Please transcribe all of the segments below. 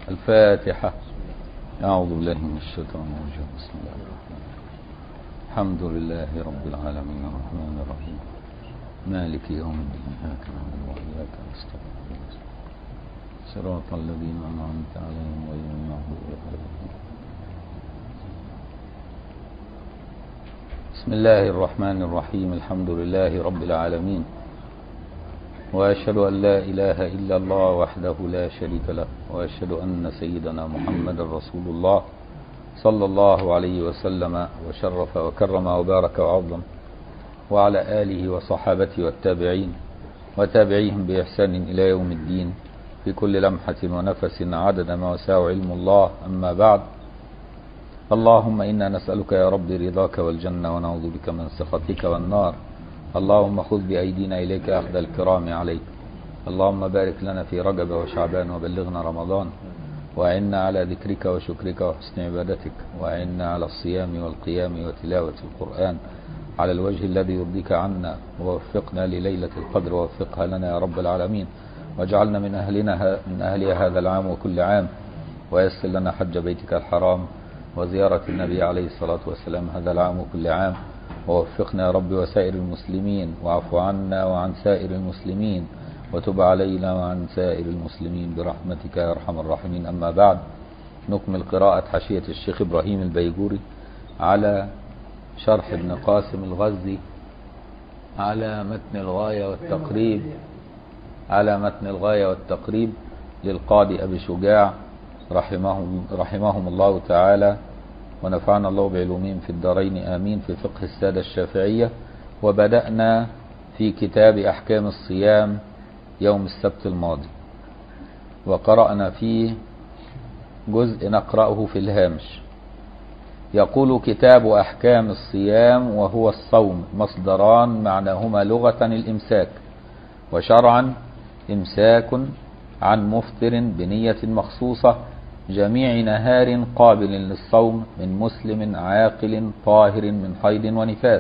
الفاتحة أعوذ بالله من الشيطان الرجيم بسم الله الرحمن الرحيم الحمد لله رب العالمين الرحمن الرحيم مالك يوم الدين إياك نعبد وإياك نستعين صراط الذين أنعمت عليهم غير المغضوب عليهم بسم الله الرحمن الرحيم الحمد لله رب العالمين وأشهد أن لا إله إلا الله وحده لا شريك له وأشهد أن سيدنا محمد رسول الله صلى الله عليه وسلم وشرف وكرم وبارك وعظم وعلى آله وصحابته والتابعين وتابعيهم بإحسان إلى يوم الدين في كل لمحة ونفس عدد ما وسع علم الله أما بعد اللهم إنا نسألك يا رب رضاك والجنة ونعوذ بك من سخطك والنار اللهم خذ بأيدينا إليك أخذ الكرام عليك اللهم بارك لنا في رجب وشعبان وبلغنا رمضان وأعنا على ذكرك وشكرك وحسن عبادتك وأعنا على الصيام والقيام وتلاوة القرآن على الوجه الذي يرضيك عنا ووفقنا لليلة القدر ووفقها لنا يا رب العالمين واجعلنا من أهلنا من أهل هذا العام وكل عام ويسر لنا حج بيتك الحرام وزيارة النبي عليه الصلاة والسلام هذا العام وكل عام ووفقنا يا رب وسائر المسلمين واعف عنا وعن سائر المسلمين وتب علينا وعن سائر المسلمين برحمتك يا ارحم الراحمين اما بعد نكمل قراءة حاشية الشيخ ابراهيم البيجوري على شرح ابن قاسم الغزي على متن الغاية والتقريب على متن الغاية والتقريب للقاضي أبي شجاع رحمهم, رحمهم الله تعالى ونفعنا الله بعلومهم في الدارين آمين في فقه السادة الشافعية وبدأنا في كتاب أحكام الصيام يوم السبت الماضي وقرأنا فيه جزء نقرأه في الهامش يقول كتاب أحكام الصيام وهو الصوم مصدران معناهما لغة الإمساك وشرعا إمساك عن مفطر بنية مخصوصة جميع نهار قابل للصوم من مسلم عاقل طاهر من حيض ونفاس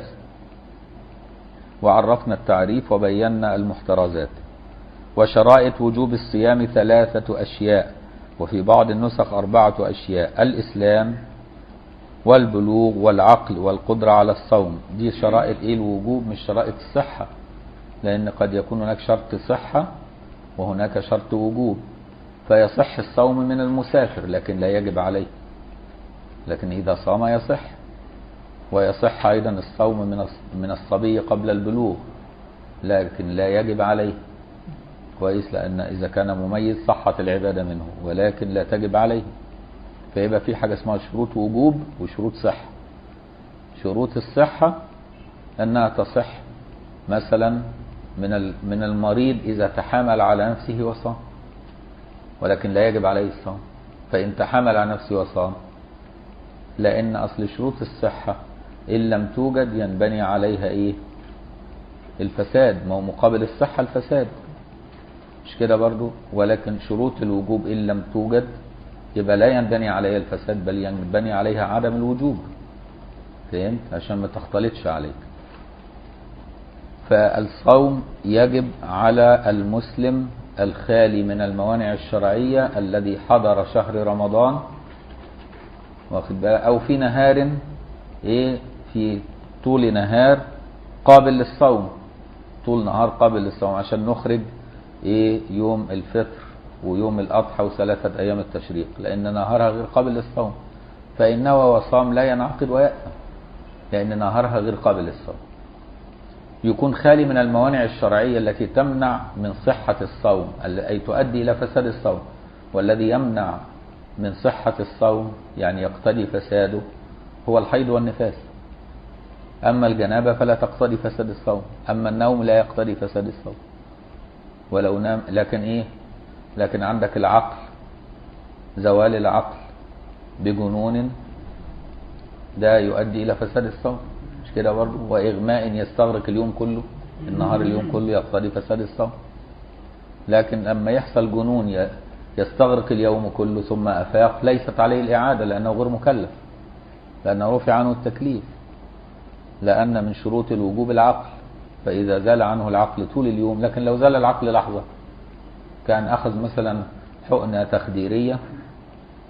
وعرفنا التعريف وبينا المحترزات وشرائط وجوب الصيام ثلاثة أشياء وفي بعض النسخ أربعة أشياء الإسلام والبلوغ والعقل والقدرة على الصوم دي شرائط إيه الوجوب مش شرائط الصحة لأن قد يكون هناك شرط صحة وهناك شرط وجوب فيصح الصوم من المسافر لكن لا يجب عليه لكن إذا صام يصح ويصح أيضا الصوم من من الصبي قبل البلوغ لكن لا يجب عليه كويس لأن إذا كان مميز صحت العبادة منه ولكن لا تجب عليه فيبقى في حاجة اسمها شروط وجوب وشروط صحة شروط الصحة أنها تصح مثلا من من المريض إذا تحامل على نفسه وصام ولكن لا يجب عليه الصوم فإن تحمل على نفسه وصام لأن أصل شروط الصحة إن لم توجد ينبني عليها إيه الفساد ما هو مقابل الصحة الفساد مش كده برضو ولكن شروط الوجوب إن لم توجد يبقى لا ينبني عليها الفساد بل ينبني عليها عدم الوجوب فهمت عشان ما تختلطش عليك فالصوم يجب على المسلم الخالي من الموانع الشرعية الذي حضر شهر رمضان واخد بالك أو في نهار إيه في طول نهار قابل للصوم طول نهار قابل للصوم عشان نخرج إيه يوم الفطر ويوم الأضحى وثلاثة أيام التشريق لأن نهارها غير قابل للصوم فإن نوى وصام لا ينعقد ويأثم لأن نهارها غير قابل للصوم يكون خالي من الموانع الشرعية التي تمنع من صحة الصوم أي تؤدي إلى فساد الصوم والذي يمنع من صحة الصوم يعني يقتضي فساده هو الحيض والنفاس أما الجنابة فلا تقتضي فساد الصوم أما النوم لا يقتضي فساد الصوم ولو نام لكن إيه لكن عندك العقل زوال العقل بجنون ده يؤدي إلى فساد الصوم مش كده برضه وإغماء يستغرق اليوم كله النهار اليوم كله يقتضي فساد الصوم لكن لما يحصل جنون يستغرق اليوم كله ثم أفاق ليست عليه الإعادة لأنه غير مكلف لأنه رفع عنه التكليف لأن من شروط الوجوب العقل فإذا زال عنه العقل طول اليوم لكن لو زال العقل لحظة كان أخذ مثلا حقنة تخديرية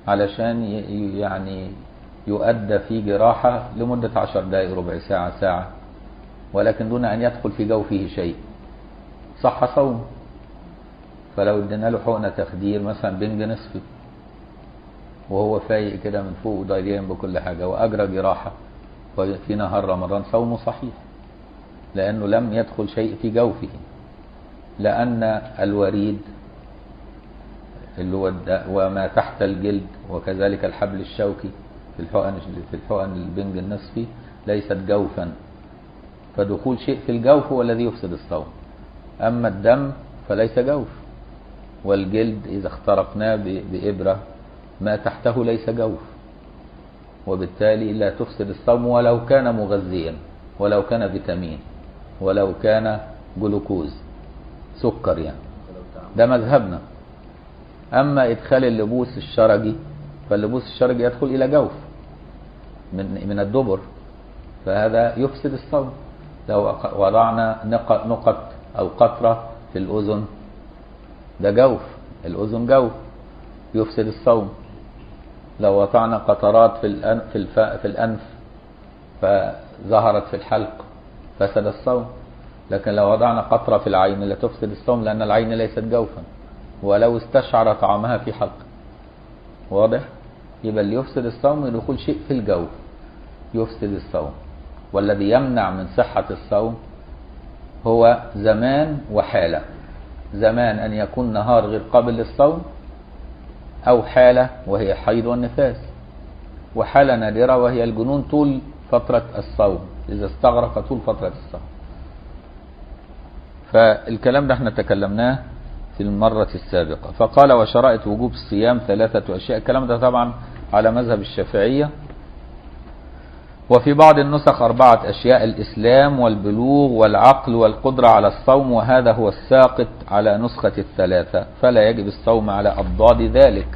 علشان ي- يعني يؤدى في جراحة لمدة عشر دقائق ربع ساعة ساعة ولكن دون أن يدخل في جوفه شيء صح صوم فلو ادينا له حقنة تخدير مثلا بنج نصفي وهو فايق كده من فوق ودايرين بكل حاجة وأجرى جراحة في نهار رمضان صومه صحيح لأنه لم يدخل شيء في جوفه لأن الوريد اللي هو الد- وما تحت الجلد وكذلك الحبل الشوكي في الحقن في الحقن البنج النصفي ليست جوفا فدخول شيء في الجوف هو الذي يفسد الصوم أما الدم فليس جوف والجلد إذا اخترقناه ب- بإبرة ما تحته ليس جوف وبالتالي لا تفسد الصوم ولو كان مغذيا ولو كان فيتامين ولو كان جلوكوز سكر يعني ده مذهبنا أما إدخال اللبوس الشرجي فاللبوس الشرجي يدخل إلى جوف من من الدبر فهذا يفسد الصوم لو أق- وضعنا نق- نقط أو قطرة في الأذن ده جوف الأذن جوف يفسد الصوم لو وضعنا قطرات في الأنف في, الف... في الأنف فظهرت في الحلق فسد الصوم لكن لو وضعنا قطرة في العين لا تفسد الصوم لأن العين ليست جوفا ولو استشعر طعمها في حلق واضح يبقى اللي يفسد الصوم دخول شيء في الجوف يفسد الصوم والذي يمنع من صحة الصوم هو زمان وحالة زمان أن يكون نهار غير قابل للصوم أو حالة وهي حيض والنفاس وحالة نادرة وهي الجنون طول فترة الصوم إذا استغرق طول فترة الصوم فالكلام ده احنا تكلمناه في المرة السابقة فقال وشرائط وجوب الصيام ثلاثة أشياء الكلام ده طبعا على مذهب الشافعية وفي بعض النسخ أربعة أشياء الإسلام والبلوغ والعقل والقدرة على الصوم وهذا هو الساقط على نسخة الثلاثة فلا يجب الصوم على أضداد ذلك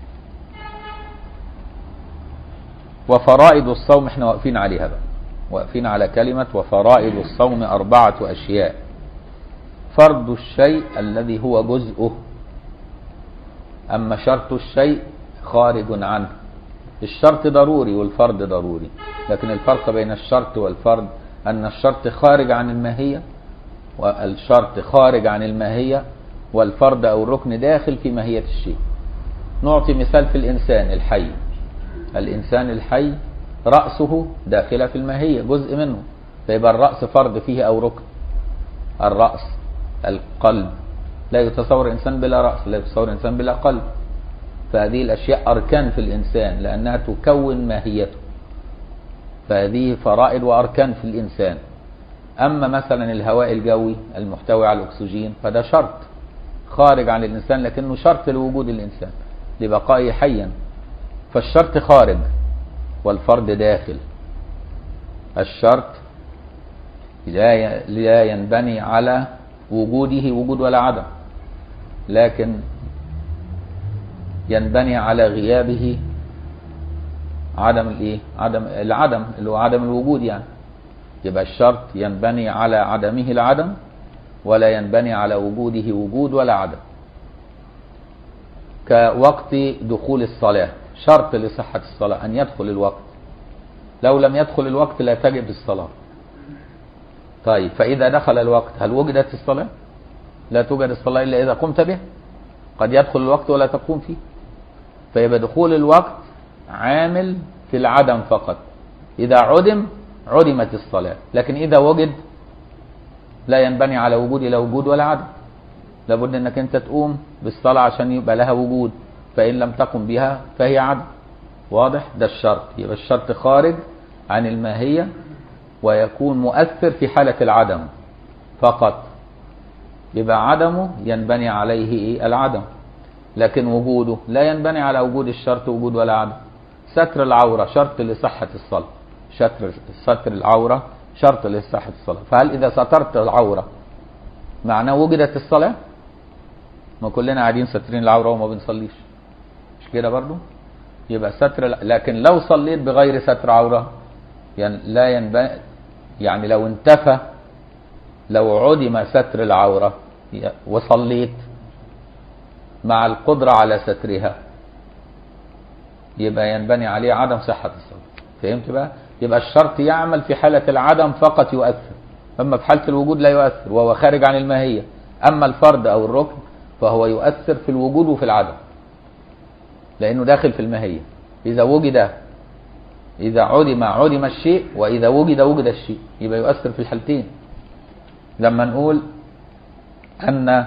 وفرائض الصوم احنا واقفين عليها بقى واقفين على كلمة وفرائض الصوم أربعة أشياء فرض الشيء الذي هو جزءه أما شرط الشيء خارج عنه الشرط ضروري والفرض ضروري لكن الفرق بين الشرط والفرض أن الشرط خارج عن الماهية والشرط خارج عن الماهية والفرض أو الركن داخل في ماهية الشيء نعطي مثال في الإنسان الحي الإنسان الحي رأسه داخلة في الماهية جزء منه فيبقى الرأس فرض فيه أو ركن الرأس القلب لا يتصور إنسان بلا رأس لا يتصور إنسان بلا قلب فهذه الأشياء أركان في الإنسان لأنها تكون ماهيته فهذه فرائض وأركان في الإنسان أما مثلا الهواء الجوي المحتوي على الأكسجين فده شرط خارج عن الإنسان لكنه شرط لوجود الإنسان لبقائه حيا فالشرط خارج والفرد داخل الشرط لا لا ينبني على وجوده وجود ولا عدم لكن ينبني على غيابه عدم الايه عدم العدم اللي هو عدم الوجود يعني يبقى الشرط ينبني على عدمه العدم ولا ينبني على وجوده وجود ولا عدم كوقت دخول الصلاة شرط لصحة الصلاة أن يدخل الوقت لو لم يدخل الوقت لا تجب الصلاة طيب فإذا دخل الوقت هل وجدت الصلاة لا توجد الصلاة إلا إذا قمت به قد يدخل الوقت ولا تقوم فيه فيبقى دخول الوقت عامل في العدم فقط إذا عدم عدمت الصلاة لكن إذا وجد لا ينبني على وجود لا وجود ولا عدم لابد انك انت تقوم بالصلاة عشان يبقى لها وجود فإن لم تقم بها فهي عدم واضح ده الشرط يبقى الشرط خارج عن الماهية ويكون مؤثر في حالة العدم فقط يبقى عدمه ينبني عليه إيه؟ العدم لكن وجوده لا ينبني على وجود الشرط وجود ولا عدم ستر العورة شرط لصحة الصلاة ستر ستر العورة شرط لصحة الصلاة فهل إذا سترت العورة معناه وجدت الصلاة ما كلنا قاعدين سترين العورة وما بنصليش مش كده برضو يبقى ستر لكن لو صليت بغير ستر عورة يعني لا ينبني يعني لو انتفى لو عدم ستر العورة وصليت مع القدرة على سترها يبقى ينبني عليه عدم صحة الصوم فهمت بقى يبقى الشرط يعمل في حالة العدم فقط يؤثر أما في حالة الوجود لا يؤثر وهو خارج عن الماهية أما الفرد أو الركن فهو يؤثر في الوجود وفي العدم لأنه داخل في الماهية إذا وجد إذا عدم عدم الشيء وإذا وجد وجد الشيء يبقى يؤثر في الحالتين لما نقول أن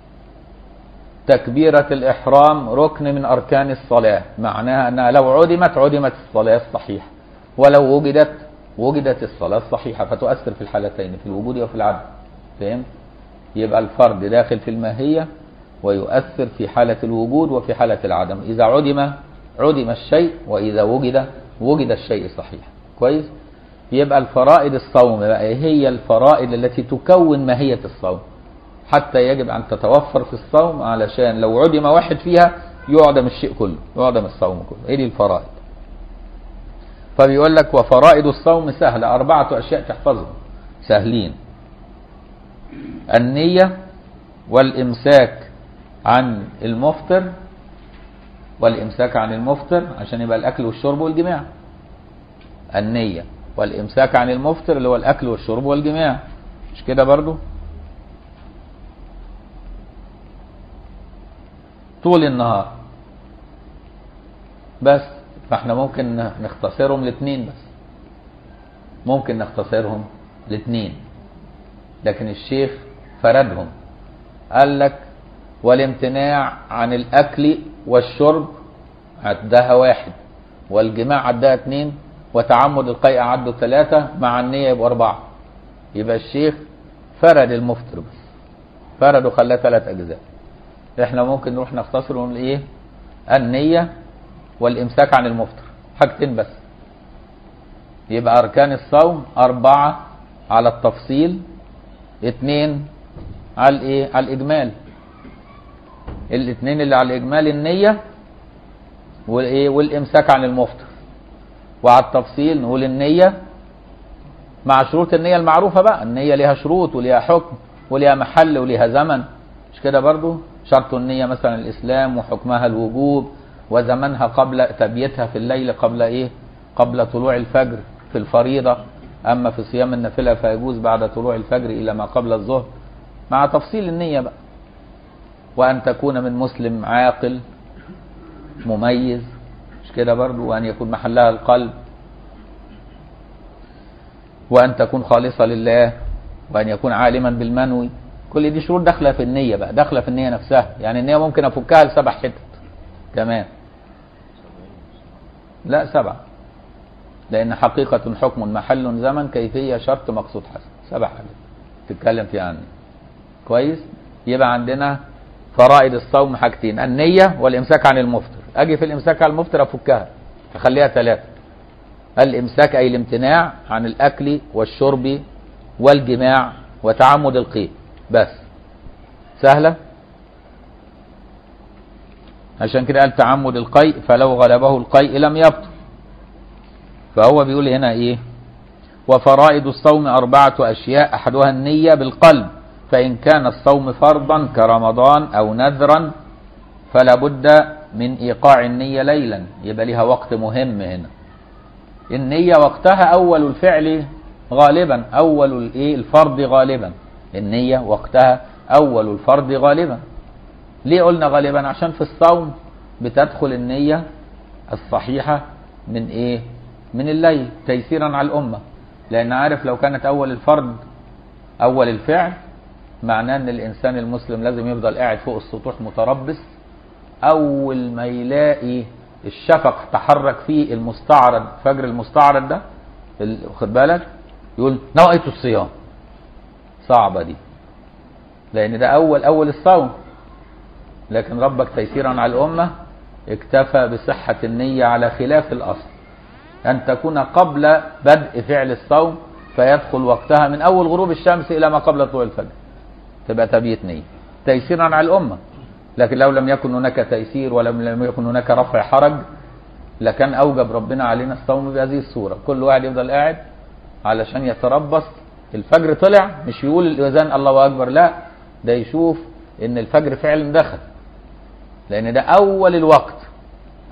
تكبيرة الإحرام ركن من أركان الصلاة معناها أنها لو عدمت عدمت الصلاة الصحيحة ولو وجدت وجدت الصلاة الصحيحة فتؤثر في الحالتين في الوجود وفي العدم فهمت؟ يبقى الفرد داخل في الماهية ويؤثر في حالة الوجود وفي حالة العدم إذا عدم عدم الشيء وإذا وجد وجد الشيء صحيح كويس يبقى الفرائض الصوم بقى هي الفرائض التي تكون ماهية الصوم حتى يجب أن تتوفر في الصوم علشان لو عدم واحد فيها يعدم الشيء كله يعدم الصوم كله ايه دي الفرائض فبيقول لك وفرائض الصوم سهلة أربعة أشياء تحفظهم سهلين النية والإمساك عن المفطر والإمساك عن المفطر عشان يبقى الأكل والشرب والجماع النية والإمساك عن المفطر اللي هو الأكل والشرب والجماع مش كده برضو طول النهار بس فاحنا ممكن نختصرهم الاثنين بس ممكن نختصرهم الاثنين لكن الشيخ فردهم قال لك والامتناع عن الاكل والشرب عدها واحد والجماع عدها اثنين وتعمد القيء عده ثلاثة مع النية يبقى أربعة يبقى الشيخ فرد المفطر بس فرد وخلاه ثلاث أجزاء احنا ممكن نروح نختصرهم لإيه النية والإمساك عن المفطر حاجتين بس يبقى أركان الصوم أربعة على التفصيل اثنين على الإيه على الإجمال الاثنين اللي على الإجمال النية والإيه والإمساك عن المفطر وعلى التفصيل نقول النية مع شروط النية المعروفة بقى النية ليها شروط وليها حكم وليها محل وليها زمن مش كده برضو شرط النية مثلا الإسلام وحكمها الوجوب وزمنها قبل تبيتها في الليل قبل إيه قبل طلوع الفجر في الفريضة أما في صيام النافلة فيجوز بعد طلوع الفجر إلى ما قبل الظهر مع تفصيل النية بقى وأن تكون من مسلم عاقل مميز مش كده برضو وأن يكون محلها القلب وأن تكون خالصة لله وأن يكون عالما بالمنوي كل دي شروط داخله في النية بقى داخله في النية نفسها يعني النية ممكن أفكها لسبع حتت كمان لا سبعة لأن حقيقة حكم محل زمن كيفية شرط مقصود حسن سبع حاجات تتكلم فيها عني كويس يبقى عندنا فرائض الصوم حاجتين النية والإمساك عن المفطر أجي في الإمساك عن المفطر أفكها أخليها ثلاثة الإمساك أي الامتناع عن الأكل والشرب والجماع وتعمد القيء بس سهلة عشان كده قال تعمد القيء فلو غلبه القيء لم يبطل فهو بيقول هنا ايه وفرائض الصوم أربعة أشياء أحدها النية بالقلب فإن كان الصوم فرضا كرمضان أو نذرا فلا بد من إيقاع النية ليلا يبقى لها وقت مهم هنا النية وقتها أول الفعل غالبا أول الإيه الفرض غالبا النية وقتها أول الفرض غالبا ليه قلنا غالبا عشان في الصوم بتدخل النية الصحيحة من إيه من الليل تيسيرا على الأمة لأن عارف لو كانت أول الفرض أول الفعل معناه أن الإنسان المسلم لازم يفضل قاعد فوق السطوح متربص أول ما يلاقي الشفق تحرك فيه المستعرض فجر المستعرض ده خد بالك يقول نويت الصيام صعبة دي لأن ده أول أول الصوم لكن ربك تيسيرا على الأمة اكتفى بصحة النية على خلاف الأصل أن تكون قبل بدء فعل الصوم فيدخل وقتها من أول غروب الشمس إلى ما قبل طلوع الفجر تبقى تبيت نية تيسيرا على الأمة لكن لو لم يكن هناك تيسير ولم لم يكن هناك رفع حرج لكان أوجب ربنا علينا الصوم بهذه الصورة كل واحد يفضل قاعد علشان يتربص الفجر طلع مش يقول الإذان الله أكبر لا ده يشوف إن الفجر فعلا دخل لأن ده أول الوقت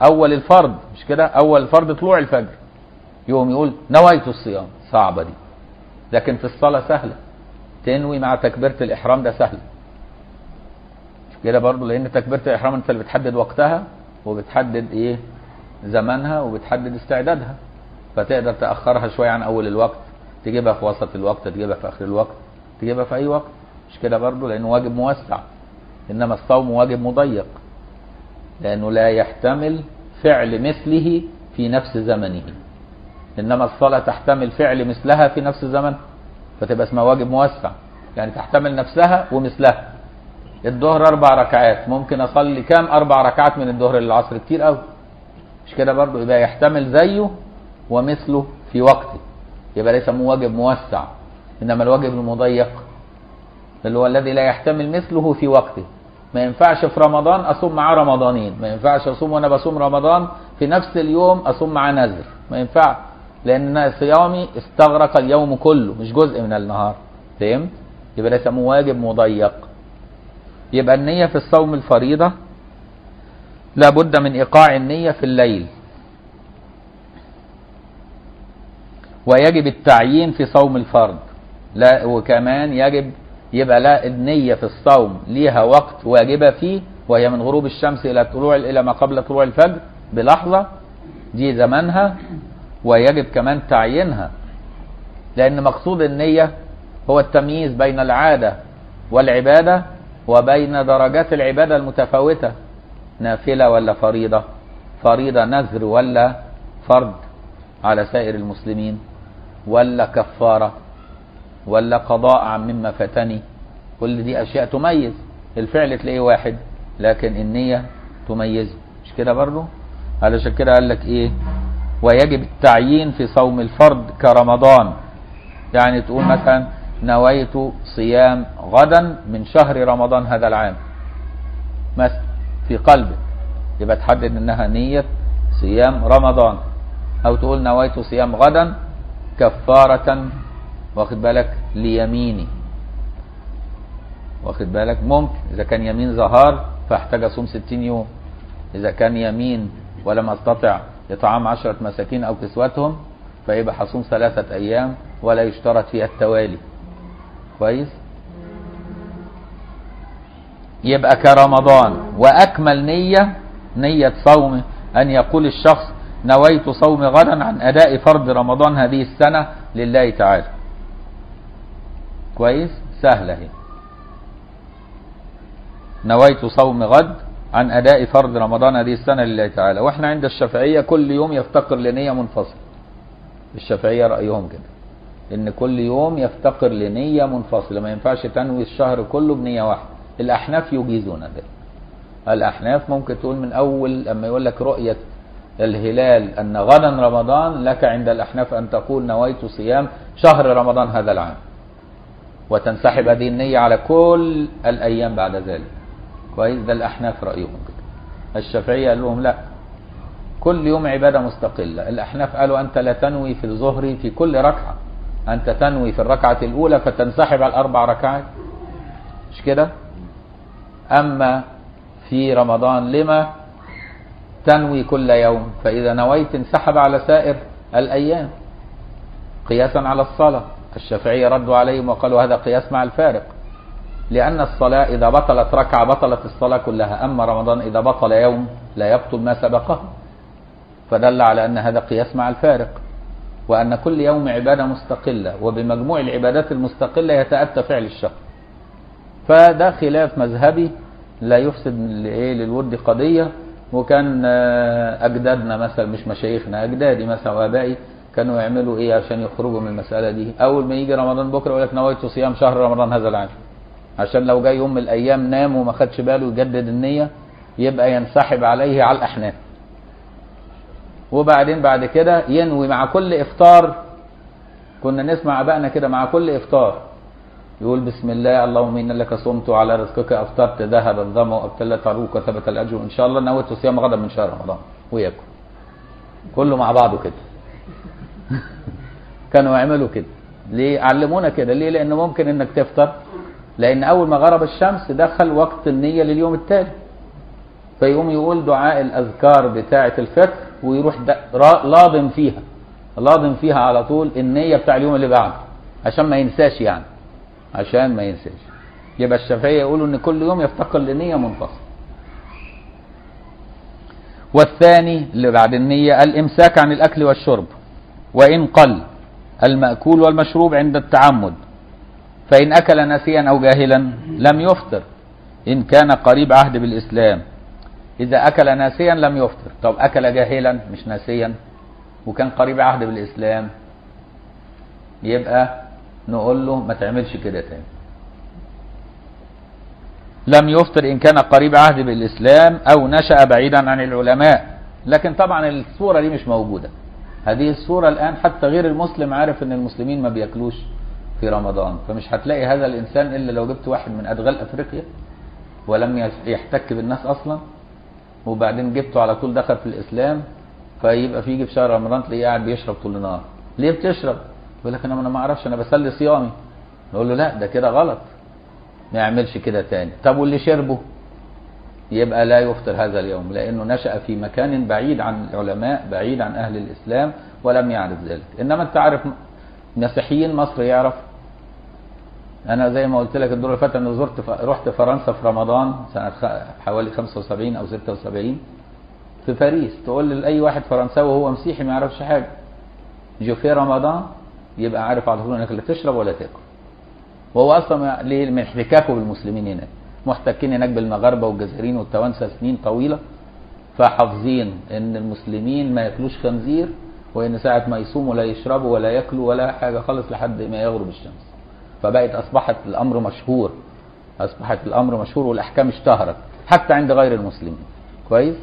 اول الفرض مش كده اول الفرض طلوع الفجر يقوم يقول نويت الصيام صعبة دي لكن في الصلاة سهلة تنوي مع تكبيرة الإحرام ده سهل مش كده برضو لأن تكبيرة الإحرام أنت اللي بتحدد وقتها وبتحدد إيه زمانها وبتحدد استعدادها فتقدر تأخرها شوية عن أول الوقت تجيبها في وسط الوقت تجيبها في آخر الوقت تجيبها في أي وقت مش كده برضو لأنه واجب موسع إنما الصوم واجب مضيق لأنه لا يحتمل فعل مثله في نفس زمنه إنما الصلاة تحتمل فعل مثلها في نفس زمن فتبقى اسمها واجب موسع يعني تحتمل نفسها ومثلها الظهر أربع ركعات ممكن أصلي كام أربع ركعات من الظهر للعصر كتير أوي مش كده برضو يبقى يحتمل زيه ومثله في وقته يبقى ليس واجب موسع إنما الواجب المضيق اللي هو الذي لا يحتمل مثله في وقته ما ينفعش في رمضان اصوم معاه رمضانين ما ينفعش اصوم وانا بصوم رمضان في نفس اليوم اصوم معاه نذر ما ينفع لان صيامي استغرق اليوم كله مش جزء من النهار فهمت يبقى ده يسموه واجب مضيق يبقى النية في الصوم الفريضة لابد من ايقاع النية في الليل ويجب التعيين في صوم الفرض لا وكمان يجب يبقى لا النية في الصوم ليها وقت واجبة فيه وهي من غروب الشمس إلى طلوع إلى ما قبل طلوع الفجر بلحظة دي زمانها ويجب كمان تعيينها لأن مقصود النية هو التمييز بين العادة والعبادة وبين درجات العبادة المتفاوتة نافلة ولا فريضة فريضة نذر ولا فرض على سائر المسلمين ولا كفارة ولا قضاء عن مما فاتني كل دي اشياء تميز الفعل تلاقيه واحد لكن النية تميزه مش كده برضه علشان كده قال لك ايه ويجب التعيين في صوم الفرض كرمضان يعني تقول مثلا نويت صيام غدا من شهر رمضان هذا العام مثلا في قلبك يبقى تحدد انها نية صيام رمضان او تقول نويت صيام غدا كفارة واخد بالك ليميني واخد بالك ممكن اذا كان يمين ظهار فاحتاج اصوم 60 يوم اذا كان يمين ولم استطع اطعام عشرة مساكين او كسوتهم فيبقى هصوم ثلاثة ايام ولا يشترط فيها التوالي كويس يبقى كرمضان واكمل نية نية صوم ان يقول الشخص نويت صوم غدا عن اداء فرض رمضان هذه السنة لله تعالى كويس سهلة هي نويت صوم غد عن أداء فرض رمضان هذه السنة لله تعالى وإحنا عند الشافعية كل يوم يفتقر لنية منفصلة الشافعية رأيهم كده إن كل يوم يفتقر لنية منفصلة ما ينفعش تنوي الشهر كله بنية واحدة الأحناف يجيزون ذلك الأحناف ممكن تقول من أول لما يقول لك رؤية الهلال أن غدا رمضان لك عند الأحناف أن تقول نويت صيام شهر رمضان هذا العام وتنسحب هذه النية على كل الأيام بعد ذلك كويس ده الأحناف رأيهم كده الشافعية قال لهم لا كل يوم عبادة مستقلة الأحناف قالوا أنت لا تنوي في الظهر في كل ركعة أنت تنوي في الركعة الأولى فتنسحب على الأربع ركعات مش كده أما في رمضان لما تنوي كل يوم فإذا نويت انسحب على سائر الأيام قياسا على الصلاة الشافعية ردوا عليهم وقالوا هذا قياس مع الفارق لأن الصلاة إذا بطلت ركعة بطلت الصلاة كلها أما رمضان إذا بطل يوم لا يبطل ما سبقه فدل على أن هذا قياس مع الفارق وأن كل يوم عبادة مستقلة وبمجموع العبادات المستقلة يتأتى فعل الشهر فده خلاف مذهبي لا يفسد للود قضية وكان أجدادنا مثلا مش مشايخنا أجدادي مثلا وآبائي كانوا يعملوا ايه عشان يخرجوا من المسألة دي اول ما يجي رمضان بكرة يقول لك نويت صيام شهر رمضان هذا العام عشان لو جاي يوم من الايام نام وما خدش باله يجدد النية يبقى ينسحب عليه على الاحناف وبعدين بعد كده ينوي مع كل افطار كنا نسمع ابائنا كده مع كل افطار يقول بسم الله اللهم إن لك صمت على رزقك أفطرت ذهب الظما وابتلت عروق وثبت الأجر إن شاء الله نويت صيام غدا من شهر رمضان وياكل كله مع بعضه كده كانوا يعملوا كده ليه علمونا كده ليه لان ممكن انك تفطر لان اول ما غرب الشمس دخل وقت النية لليوم التالي فيقوم يقول دعاء الأذكار بتاعة الفطر ويروح لاضم فيها لاضم فيها على طول النية بتاع اليوم اللي بعده عشان ما ينساش يعني عشان ما ينساش يبقى الشافعية يقولوا ان كل يوم يفتقر لنية منفصلة والثاني اللي بعد النية الامساك عن الاكل والشرب وان قل المأكول والمشروب عند التعمد فإن أكل ناسيا أو جاهلا لم يفطر إن كان قريب عهد بالإسلام إذا أكل ناسيا لم يفطر طب أكل جاهلا مش ناسيا وكان قريب عهد بالإسلام يبقى نقول له ما تعملش كده تاني لم يفطر إن كان قريب عهد بالإسلام أو نشأ بعيدا عن العلماء لكن طبعا الصورة دي مش موجودة هذه الصورة الآن حتى غير المسلم عارف أن المسلمين ما بياكلوش في رمضان فمش هتلاقي هذا الإنسان إلا لو جبت واحد من أدغال أفريقيا ولم يحتك بالناس أصلا وبعدين جبته على طول دخل في الإسلام فيبقى في يجي في شهر رمضان تلاقيه قاعد بيشرب طول النهار ليه بتشرب؟ يقول لك أنا ما أعرفش أنا بسلي صيامي نقول له لا ده كده غلط ما يعملش كده تاني طب واللي شربه يبقى لا يفطر هذا اليوم لأنه نشأ في مكان بعيد عن العلماء بعيد عن أهل الإسلام ولم يعرف ذلك إنما أنت عارف مسيحيين مصر يعرف أنا زي ما قلت لك الدور اللي فات أنا زرت ف... رحت فرنسا في رمضان سنة خ... حوالي 75 أو 76 في باريس تقول لأي واحد فرنساوي وهو مسيحي ما يعرفش حاجة جو في رمضان يبقى عارف على طول انك لا تشرب ولا تاكل وهو اصلا ليه من احتكاكه بالمسلمين هناك محتكين هناك بالمغاربه والجزائريين والتوانسه سنين طويله فحافظين ان المسلمين ما ياكلوش خنزير وان ساعه ما يصوموا لا يشربوا ولا ياكلوا ولا حاجه خالص لحد ما يغرب الشمس فبقت اصبحت الامر مشهور اصبحت الامر مشهور والاحكام اشتهرت حتى عند غير المسلمين كويس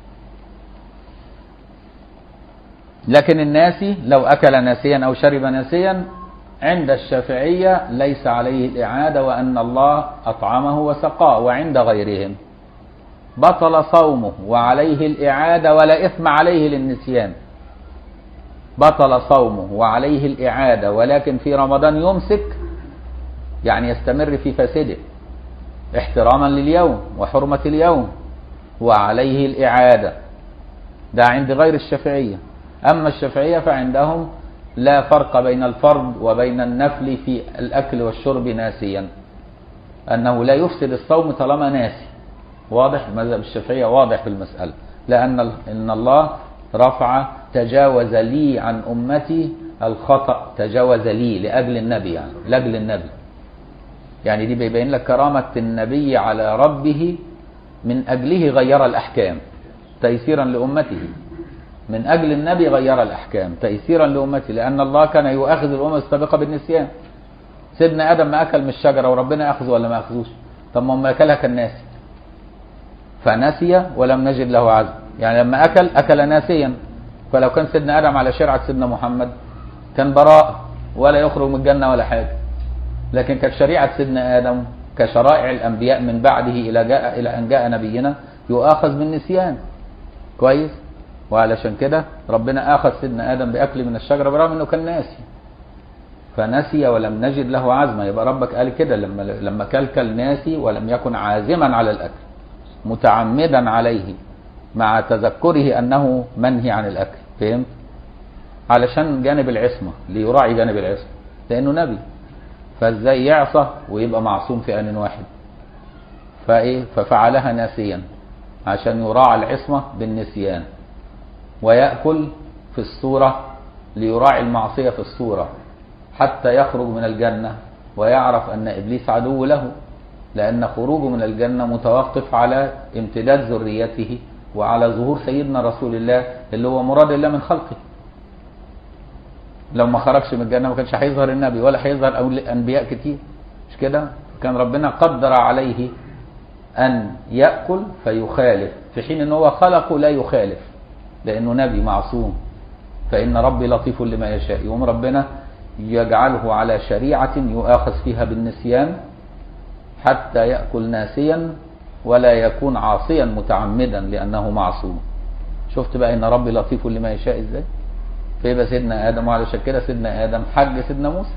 لكن الناسي لو اكل ناسيا او شرب ناسيا عند الشافعية ليس عليه الإعادة وأن الله أطعمه وسقاه وعند غيرهم بطل صومه وعليه الإعادة ولا إثم عليه للنسيان بطل صومه وعليه الإعادة ولكن في رمضان يمسك يعني يستمر في فسده احتراما لليوم وحرمة اليوم وعليه الإعادة ده عند غير الشافعية أما الشافعية فعندهم لا فرق بين الفرض وبين النفل في الأكل والشرب ناسيا أنه لا يفسد الصوم طالما ناسي واضح مذهب الشافعية واضح في المسألة لأن إن الله رفع تجاوز لي عن أمتي الخطأ تجاوز لي لأجل النبي يعني لأجل النبي يعني دي بيبين لك كرامة النبي على ربه من أجله غير الأحكام تيسيرا لأمته من أجل النبي غير الأحكام تيسيرا لأمته لأن الله كان يؤاخذ الأمم السابقة بالنسيان سيدنا آدم ما أكل من الشجرة وربنا أخذه ولا ما أخذوش طب ما أكلها كان ناسي فنسي ولم نجد له عزم يعني لما أكل أكل ناسيا فلو كان سيدنا آدم على شرعة سيدنا محمد كان براء ولا يخرج من الجنة ولا حاجة لكن كانت شريعة سيدنا آدم كشرائع الأنبياء من بعده إلى جاء إلى أن جاء نبينا يؤاخذ بالنسيان كويس وعلشان كده ربنا اخذ سيدنا ادم باكل من الشجره برغم انه كان ناسي فنسي ولم نجد له عزما يبقى ربك قال كده لما لما كلكل ناسي ولم يكن عازما على الاكل متعمدا عليه مع تذكره انه منهي عن الاكل فهمت علشان جانب العصمه ليراعي جانب العصمه لانه نبي فازاي يعصى ويبقى معصوم في ان واحد فايه ففعلها ناسيا عشان يراعى العصمه بالنسيان ويأكل في الصورة ليراعي المعصية في الصورة حتى يخرج من الجنة ويعرف أن إبليس عدو له لأن خروجه من الجنة متوقف على امتداد ذريته وعلى ظهور سيدنا رسول الله اللي هو مراد الله من خلقه لو ما خرجش من الجنة ما كانش هيظهر النبي ولا هيظهر أنبياء كتير مش كده كان ربنا قدر عليه أن يأكل فيخالف في حين أن هو خلقه لا يخالف لانه نبي معصوم فان ربي لطيف لما يشاء يوم ربنا يجعله على شريعه يؤاخذ فيها بالنسيان حتى ياكل ناسيا ولا يكون عاصيا متعمدا لانه معصوم شفت بقى ان ربي لطيف لما يشاء ازاي فيبقى سيدنا ادم وعلشان كده سيدنا ادم حج سيدنا موسى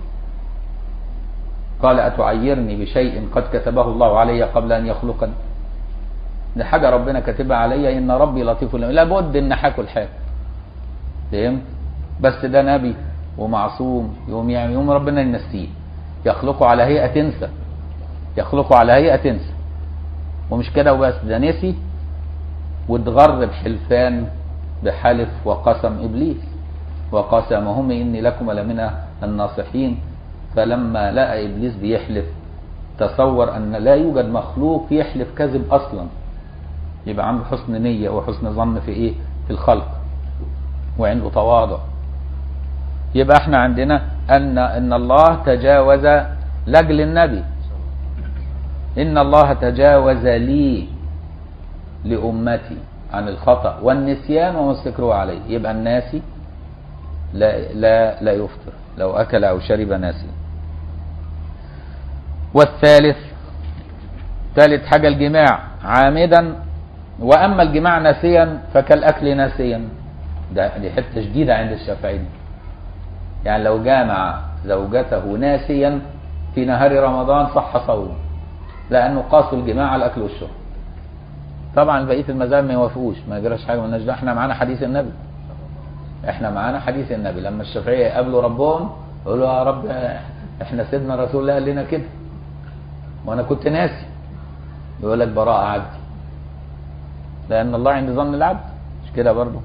قال اتعيرني بشيء قد كتبه الله علي قبل ان يخلقني دي حاجه ربنا كاتبها عليا ان ربي لطيف لما لابد ان هاكل حاجه فهمت بس ده نبي ومعصوم يوم يعني يوم ربنا ينسيه يخلقه على هيئه تنسى يخلقه على هيئه تنسى ومش كده وبس ده نسي واتغر بحلفان بحلف وقسم ابليس وقسمهم اني لكم لمن الناصحين فلما لقى ابليس بيحلف تصور ان لا يوجد مخلوق يحلف كذب اصلا يبقى عنده حسن نيه وحسن ظن في ايه في الخلق وعنده تواضع يبقى احنا عندنا ان ان الله تجاوز لاجل النبي ان الله تجاوز لي لامتي عن الخطا والنسيان وما استكروا عليه يبقى الناسي لا لا لا يفطر لو اكل او شرب ناسي والثالث ثالث حاجه الجماع عامدا واما الجماع ناسيا فكالاكل ناسيا ده دي حته شديده عند الشافعيين يعني لو جامع زوجته ناسيا في نهار رمضان صح صومه لانه قاسوا الجماع على الاكل والشرب طبعا بقيه المذاهب ما يوافقوش ما يجراش حاجه مالناش احنا معانا حديث النبي احنا معانا حديث النبي لما الشافعيه يقابلوا ربهم يقولوا يا رب احنا سيدنا رسول الله قال لنا كده وانا كنت ناسي يقول لك براءه عبدي لان الله عند ظن العبد مش كده برضه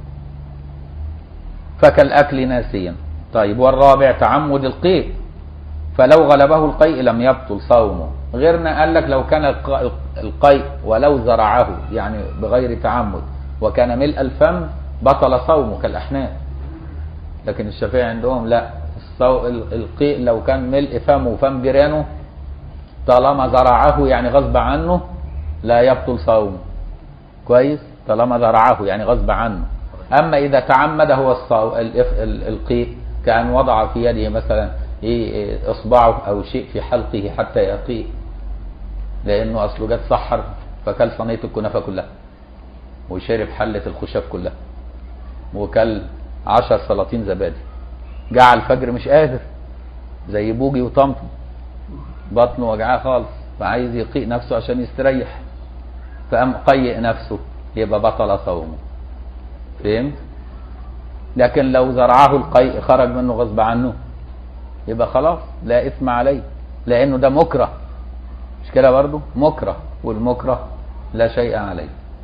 فكالاكل ناسيا طيب والرابع تعمد القيء فلو غلبه القيء لم يبطل صومه غيرنا قال لك لو كان القيء ولو زرعه يعني بغير تعمد وكان ملء الفم بطل صومه كالاحناف لكن الشافعي عندهم لا الصو... القيء لو كان ملء فمه وفم جيرانه طالما زرعه يعني غصب عنه لا يبطل صومه كويس طالما زرعه يعني غصب عنه اما اذا تعمد هو الصو... القيء كان وضع في يده مثلا ايه اصبعه او شيء في حلقه حتى يقيء لانه اصله جت سحر فكل صينيه الكنافه كلها وشرب حله الخشاف كلها وكل عشر سلاطين زبادي جاء الفجر مش قادر زي بوجي وطمطم بطنه وجعاه خالص فعايز يقيء نفسه عشان يستريح فقام قيء نفسه يبقى بطل صومه فهمت لكن لو زرعه القيء خرج منه غصب عنه يبقى خلاص لا اثم عليه لانه ده مكره مش كده برضه مكره والمكره لا شيء عليه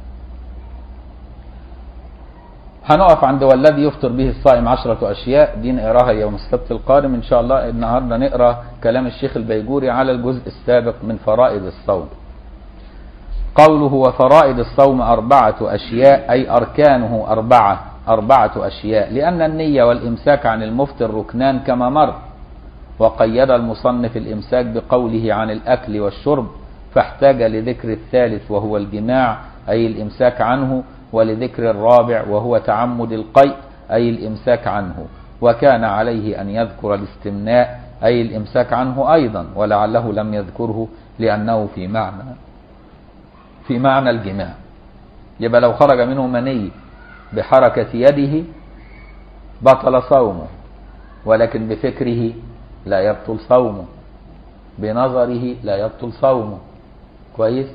هنقف عند والذي يفطر به الصائم عشرة أشياء دي نقراها يوم السبت القادم إن شاء الله النهاردة نقرأ كلام الشيخ البيجوري على الجزء السابق من فرائض الصوم قوله وفرائض الصوم أربعة أشياء أي أركانه أربعة أربعة أشياء لأن النية والإمساك عن المفطر ركنان كما مر وقيد المصنف الإمساك بقوله عن الأكل والشرب فاحتاج لذكر الثالث وهو الجماع أي الإمساك عنه ولذكر الرابع وهو تعمد القيء أي الإمساك عنه وكان عليه أن يذكر الاستمناء أي الإمساك عنه أيضا ولعله لم يذكره لأنه في معنى في معنى الجماع يبقى لو خرج منه مني بحركة يده بطل صومه ولكن بفكره لا يبطل صومه بنظره لا يبطل صومه كويس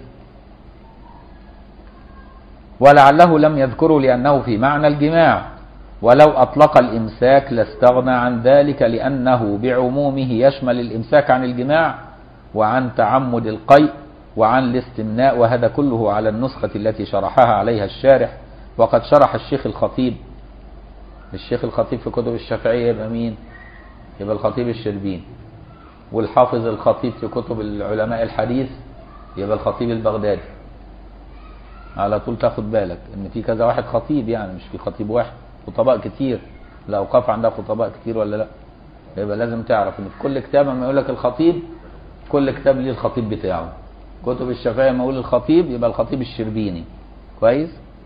ولعله لم يذكره لأنه في معنى الجماع ولو أطلق الإمساك لاستغنى عن ذلك لأنه بعمومه يشمل الإمساك عن الجماع وعن تعمد القيء وعن الاستمناء وهذا كله على النسخة التي شرحها عليها الشارح وقد شرح الشيخ الخطيب الشيخ الخطيب في كتب الشافعية يبقى مين يبقى الخطيب الشربين والحافظ الخطيب في كتب العلماء الحديث يبقى الخطيب البغدادي على طول تاخد بالك ان في كذا واحد خطيب يعني مش في خطيب واحد خطباء كتير الاوقاف عندها خطباء كتير ولا لا يبقى لازم تعرف ان في كل كتاب لما يقول لك الخطيب كل كتاب ليه الخطيب بتاعه كتب الشافعية لما يقول الخطيب يبقى الخطيب الشربيني كويس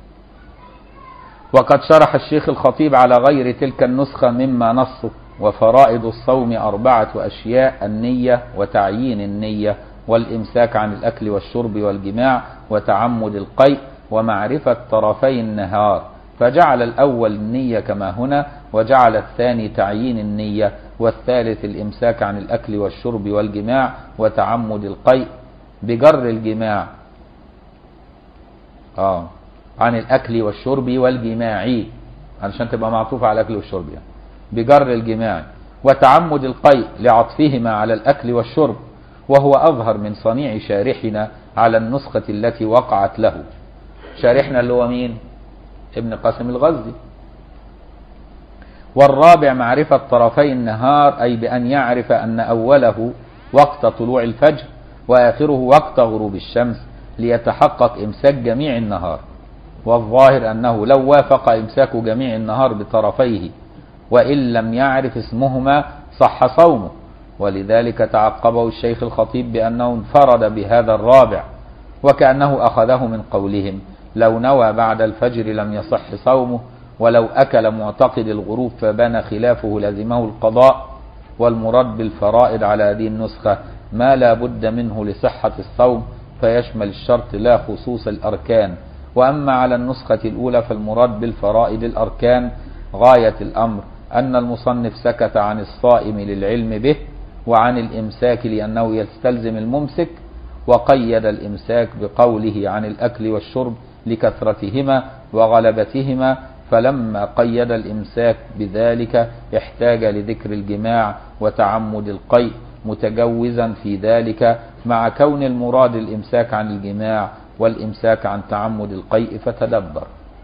وقد شرح الشيخ الخطيب على غير تلك النسخة مما نصه وفرائض الصوم أربعة أشياء النية وتعيين النية والإمساك عن الأكل والشرب والجماع وتعمد القيء ومعرفة طرفي النهار فجعل الأول النية كما هنا وجعل الثاني تعيين النية والثالث الإمساك عن الأكل والشرب والجماع وتعمد القيء بجر الجماع اه عن الاكل والشرب والجماع علشان تبقى معطوفة على الاكل والشرب يعني بجر الجماع وتعمد القيء لعطفهما على الاكل والشرب وهو اظهر من صنيع شارحنا على النسخة التي وقعت له شارحنا اللي هو مين ابن قاسم الغزي والرابع معرفة طرفي النهار أي بأن يعرف أن أوله وقت طلوع الفجر وآخره وقت غروب الشمس ليتحقق إمساك جميع النهار والظاهر أنه لو وافق إمساك جميع النهار بطرفيه وإن لم يعرف اسمهما صح صومه ولذلك تعقبه الشيخ الخطيب بأنه انفرد بهذا الرابع وكأنه أخذه من قولهم لو نوى بعد الفجر لم يصح صومه ولو أكل معتقد الغروب فبان خلافه لزمه القضاء والمراد بالفرائض على هذه النسخة ما لا بد منه لصحة الصوم فيشمل الشرط لا خصوص الأركان وأما على النسخة الأولى فالمراد بالفرائض الأركان غاية الأمر أن المصنف سكت عن الصائم للعلم به وعن الإمساك لأنه يستلزم الممسك وقيد الإمساك بقوله عن الأكل والشرب لكثرتهما وغلبتهما فلما قيد الإمساك بذلك احتاج لذكر الجماع وتعمد القيء متجوزا في ذلك مع كون المراد الإمساك عن الجماع والإمساك عن تعمد القيء فتدبر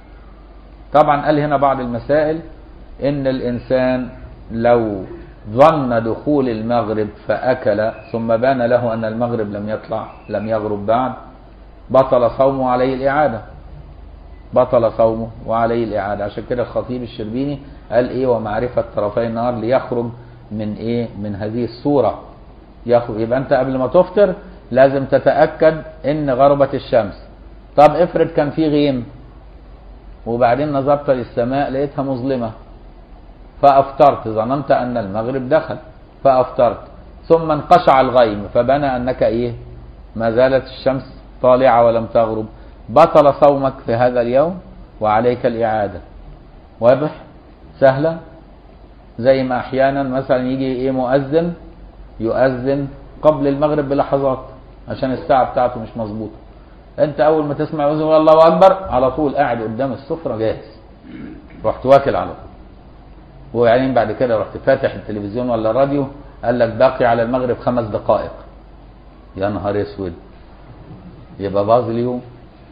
طبعا قال هنا بعض المسائل إن الإنسان لو ظن دخول المغرب فأكل ثم بان له أن المغرب لم يطلع لم يغرب بعد بطل صومه عليه الإعادة بطل صومه وعليه الإعادة عشان كده الخطيب الشربيني قال إيه ومعرفة طرفي النهار ليخرج من إيه من هذه الصورة يخرج يبقى أنت قبل ما تفطر لازم تتأكد إن غربت الشمس طب افرض كان في غيم وبعدين نظرت للسماء لقيتها مظلمة فأفطرت ظننت أن المغرب دخل فأفطرت ثم انقشع الغيم فبان أنك إيه ما زالت الشمس طالعة ولم تغرب بطل صومك في هذا اليوم وعليك الإعادة واضح سهلة زي ما أحيانا مثلا يجي إيه مؤذن يؤذن قبل المغرب بلحظات عشان الساعة بتاعته مش مظبوطة أنت أول ما تسمع يؤذن الله أكبر على طول قاعد قدام السفرة جاهز رحت واكل على طول وبعدين بعد كده رحت فاتح التلفزيون ولا الراديو قال لك باقي على المغرب خمس دقائق يا نهار اسود يبقى باظ اليوم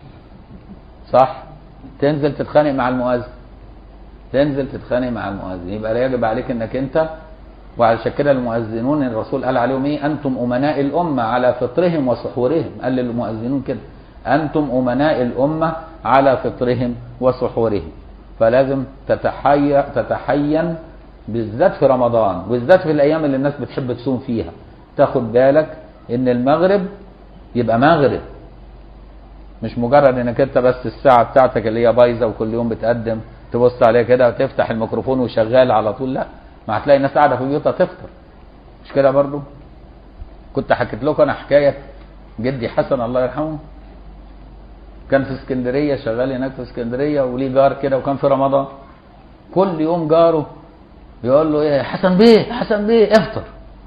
صح تنزل تتخانق مع المؤذن تنزل تتخانق مع المؤذن يبقى لا يجب عليك انك انت وعلشان كده المؤذنون الرسول قال عليهم ايه انتم امناء الامه على فطرهم وسحورهم قال للمؤذنون كده انتم امناء الامه على فطرهم وسحورهم فلازم تتحي تتحين بالذات في رمضان بالذات في الايام اللي الناس بتحب تصوم فيها تاخد بالك ان المغرب يبقى مغرب مش مجرد انك انت بس الساعه بتاعتك اللي هي بايظه وكل يوم بتقدم تبص عليها كده وتفتح الميكروفون وشغال على طول لا ما هتلاقي الناس قاعده في بيوتها تفطر مش كده برضو كنت حكيت لكم انا حكايه جدي حسن الله يرحمه كان في اسكندريه شغال هناك في اسكندريه وليه جار كده وكان في رمضان كل يوم جاره يقول له ايه حسن بيه حسن بيه افطر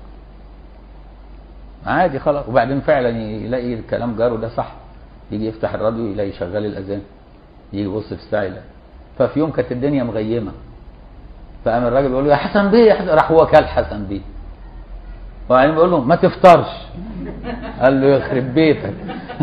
عادي خلاص وبعدين فعلا يلاقي الكلام جاره ده صح يجي يفتح الراديو يلاقي شغال الاذان يجي يبص في الساعه يلاقي ففي يوم كانت الدنيا مغيمه فقام الراجل بيقول له يا حسن بيه يا حسن راح هو كل حسن بيه وبعدين بيقول له ما تفطرش قال له يخرب بيتك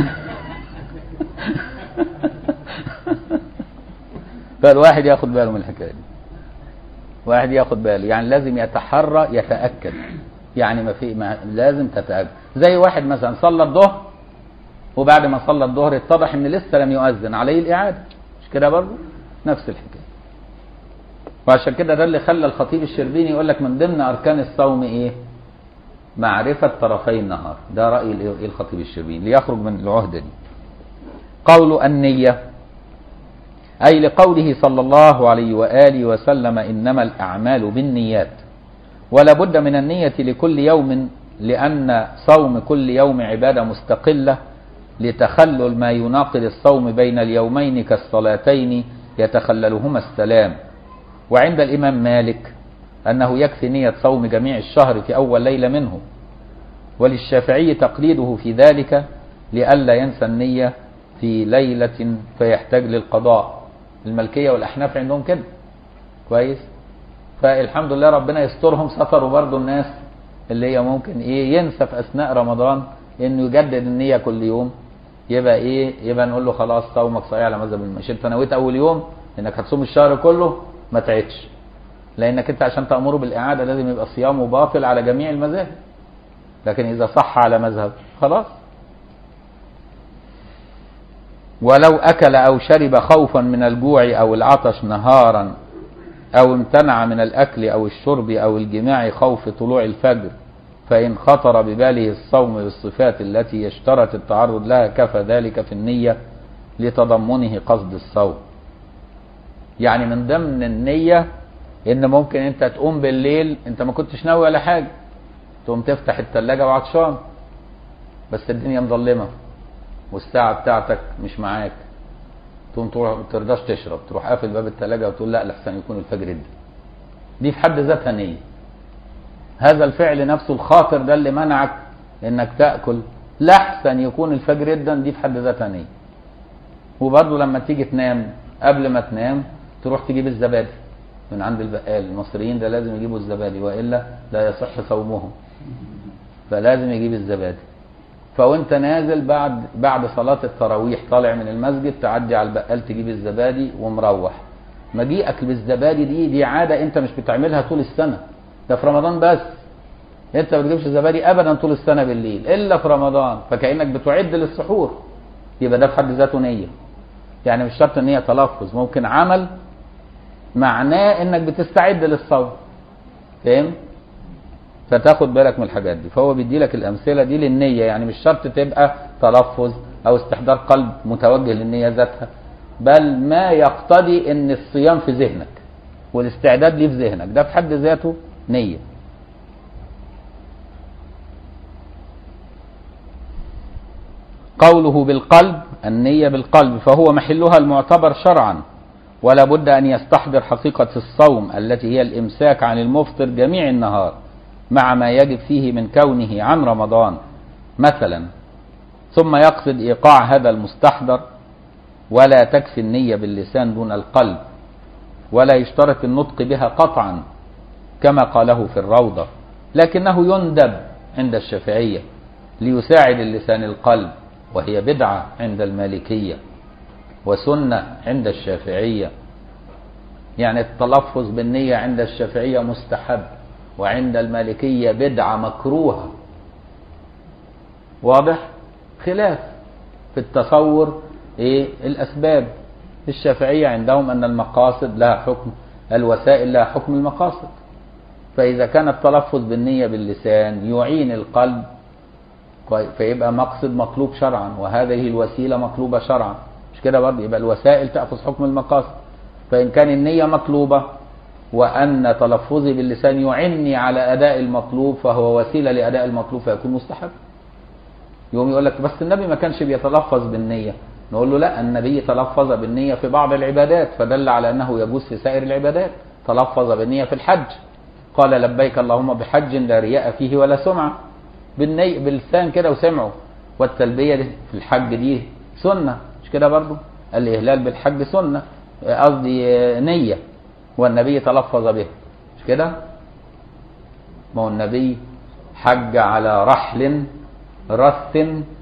فالواحد ياخد باله من الحكايه دي واحد ياخد باله يعني لازم يتحرى يتاكد يعني ما في ما لازم تتاكد زي واحد مثلا صلى الظهر وبعد ما صلى الظهر اتضح ان لسه لم يؤذن عليه الاعاده مش كده برضه نفس الحكايه وعشان كده ده اللي خلى الخطيب الشربيني يقول لك من ضمن اركان الصوم ايه معرفه طرفي النهار ده راي الايه الخطيب الشربيني ليخرج من العهده دي قول النيه اي لقوله صلى الله عليه واله وسلم انما الاعمال بالنيات ولا بد من النيه لكل يوم لان صوم كل يوم عباده مستقله لتخلل ما يناقض الصوم بين اليومين كالصلاتين يتخللهما السلام وعند الإمام مالك أنه يكفي نية صوم جميع الشهر في أول ليلة منه وللشافعي تقليده في ذلك لئلا ينسى النية في ليلة فيحتاج للقضاء الملكية والأحناف عندهم كده كويس فالحمد لله ربنا يسترهم ستروا برضو الناس اللي هي ممكن ايه ينسى في اثناء رمضان انه يجدد النيه كل يوم يبقى ايه يبقى نقول له خلاص صومك صحيح على مذهب مش انت نويت اول يوم انك هتصوم الشهر كله ما تعدش لانك انت عشان تامره بالاعاده لازم يبقى صيامه باطل على جميع المذاهب لكن اذا صح على مذهب خلاص ولو اكل او شرب خوفا من الجوع او العطش نهارا او امتنع من الاكل او الشرب او الجماع خوف طلوع الفجر فان خطر بباله الصوم بالصفات التي يشترط التعرض لها كفى ذلك في النيه لتضمنه قصد الصوم يعني من ضمن النيه ان ممكن انت تقوم بالليل انت ما كنتش ناوي ولا حاجه تقوم تفتح الثلاجه وعطشان بس الدنيا مظلمه والساعه بتاعتك مش معاك تقوم تروح ما ترضاش تشرب تروح قافل باب الثلاجه وتقول لا لحسن يكون الفجر ادى دي في حد ذاتها نيه هذا الفعل نفسه الخاطر ده اللي منعك انك تاكل لحسن يكون الفجر ادى دي في حد ذاتها نيه وبرضه لما تيجي تنام قبل ما تنام تروح تجيب الزبادي من عند البقال المصريين ده لازم يجيبوا الزبادي والا لا يصح صومهم فلازم يجيب الزبادي فوانت نازل بعد بعد صلاة التراويح طالع من المسجد تعدي على البقال تجيب الزبادي ومروح مجيئك بالزبادي دي دي عادة انت مش بتعملها طول السنة ده في رمضان بس انت ما بتجيبش الزبادي ابدا طول السنة بالليل الا في رمضان فكأنك بتعد للسحور يبقى ده في حد ذاته نية يعني مش شرط النية تلفظ ممكن عمل معناه انك بتستعد للصوم فاهم فتاخد بالك من الحاجات دي فهو بيدي لك الامثله دي للنيه يعني مش شرط تبقى تلفظ او استحضار قلب متوجه للنيه ذاتها بل ما يقتضي ان الصيام في ذهنك والاستعداد ليه في ذهنك ده في حد ذاته نيه قوله بالقلب النية بالقلب فهو محلها المعتبر شرعا ولا بد أن يستحضر حقيقة الصوم التي هي الإمساك عن المفطر جميع النهار مع ما يجب فيه من كونه عن رمضان مثلا ثم يقصد إيقاع هذا المستحضر ولا تكفي النية باللسان دون القلب ولا يشترط النطق بها قطعا كما قاله في الروضة لكنه يندب عند الشافعية ليساعد اللسان القلب وهي بدعة عند المالكية وسنة عند الشافعية يعني التلفظ بالنية عند الشافعية مستحب وعند المالكية بدعة مكروهة واضح خلاف في التصور ايه الاسباب الشافعية عندهم ان المقاصد لها حكم الوسائل لها حكم المقاصد فاذا كان التلفظ بالنية باللسان يعين القلب فيبقى مقصد مطلوب شرعا وهذه الوسيلة مطلوبة شرعا مش كده برضه يبقى الوسائل تأخذ حكم المقاصد فإن كان النية مطلوبة وأن تلفظي باللسان يعني على أداء المطلوب فهو وسيلة لأداء المطلوب فيكون مستحب يوم يقول لك بس النبي ما كانش بيتلفظ بالنية نقول له لا النبي تلفظ بالنية في بعض العبادات فدل على أنه يجوز في سائر العبادات تلفظ بالنية في الحج قال لبيك اللهم بحج لا رياء فيه ولا سمعة بالني باللسان كده وسمعه والتلبية دي في الحج دي سنة مش كده برضو الإهلال بالحج سنة قصدي نية والنبي تلفظ به مش كده ما هو النبي حج على رحل رث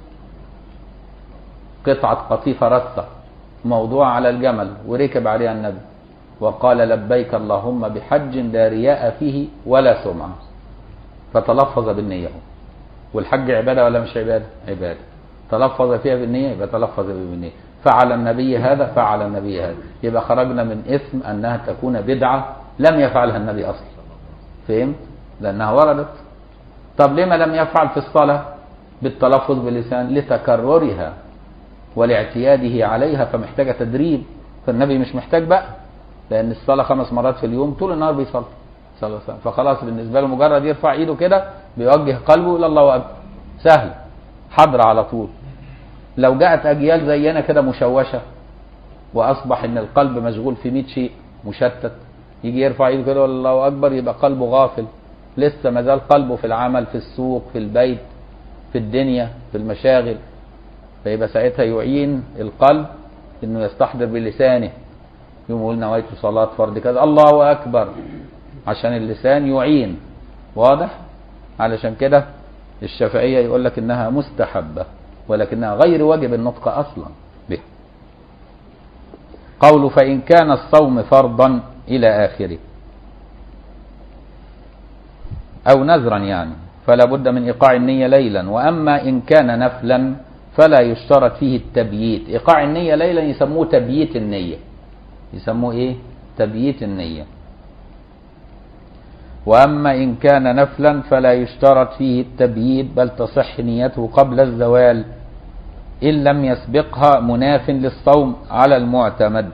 قطعة قطيفة رثة موضوع على الجمل وركب عليها النبي وقال لبيك اللهم بحج لا رياء فيه ولا سمعة فتلفظ بالنية والحج عبادة ولا مش عبادة عبادة تلفظ فيها بالنية يبقى تلفظ بالنية فعل النبي هذا فعل النبي هذا يبقى خرجنا من اسم انها تكون بدعة لم يفعلها النبي اصلا فهمت لانها وردت طب لما لم يفعل في الصلاة بالتلفظ باللسان لتكررها ولاعتياده عليها فمحتاجة تدريب فالنبي مش محتاج بقى لان الصلاة خمس مرات في اليوم طول النهار بيصلي صلى الله عليه وسلم فخلاص بالنسبة له مجرد يرفع ايده كده بيوجه قلبه الى الله اكبر سهل حضر على طول لو جاءت اجيال زينا كده مشوشه واصبح ان القلب مشغول في 100 شيء مشتت يجي يرفع ايده كده الله اكبر يبقى قلبه غافل لسه ما زال قلبه في العمل في السوق في البيت في الدنيا في المشاغل فيبقى ساعتها يعين القلب انه يستحضر بلسانه يقوم يقول نويت صلاة فرض كذا الله أكبر عشان اللسان يعين واضح علشان كده الشافعية يقول لك إنها مستحبة ولكنها غير واجب النطق أصلا به قول فإن كان الصوم فرضا إلى آخره أو نذرا يعني فلا بد من إيقاع النية ليلا وأما إن كان نفلا فلا يشترط فيه التبييت إيقاع النية ليلا يسموه تبييت النية يسموه إيه تبييت النية وأما إن كان نفلا فلا يشترط فيه التبييت بل تصح نيته قبل الزوال إن لم يسبقها مناف للصوم على المعتمد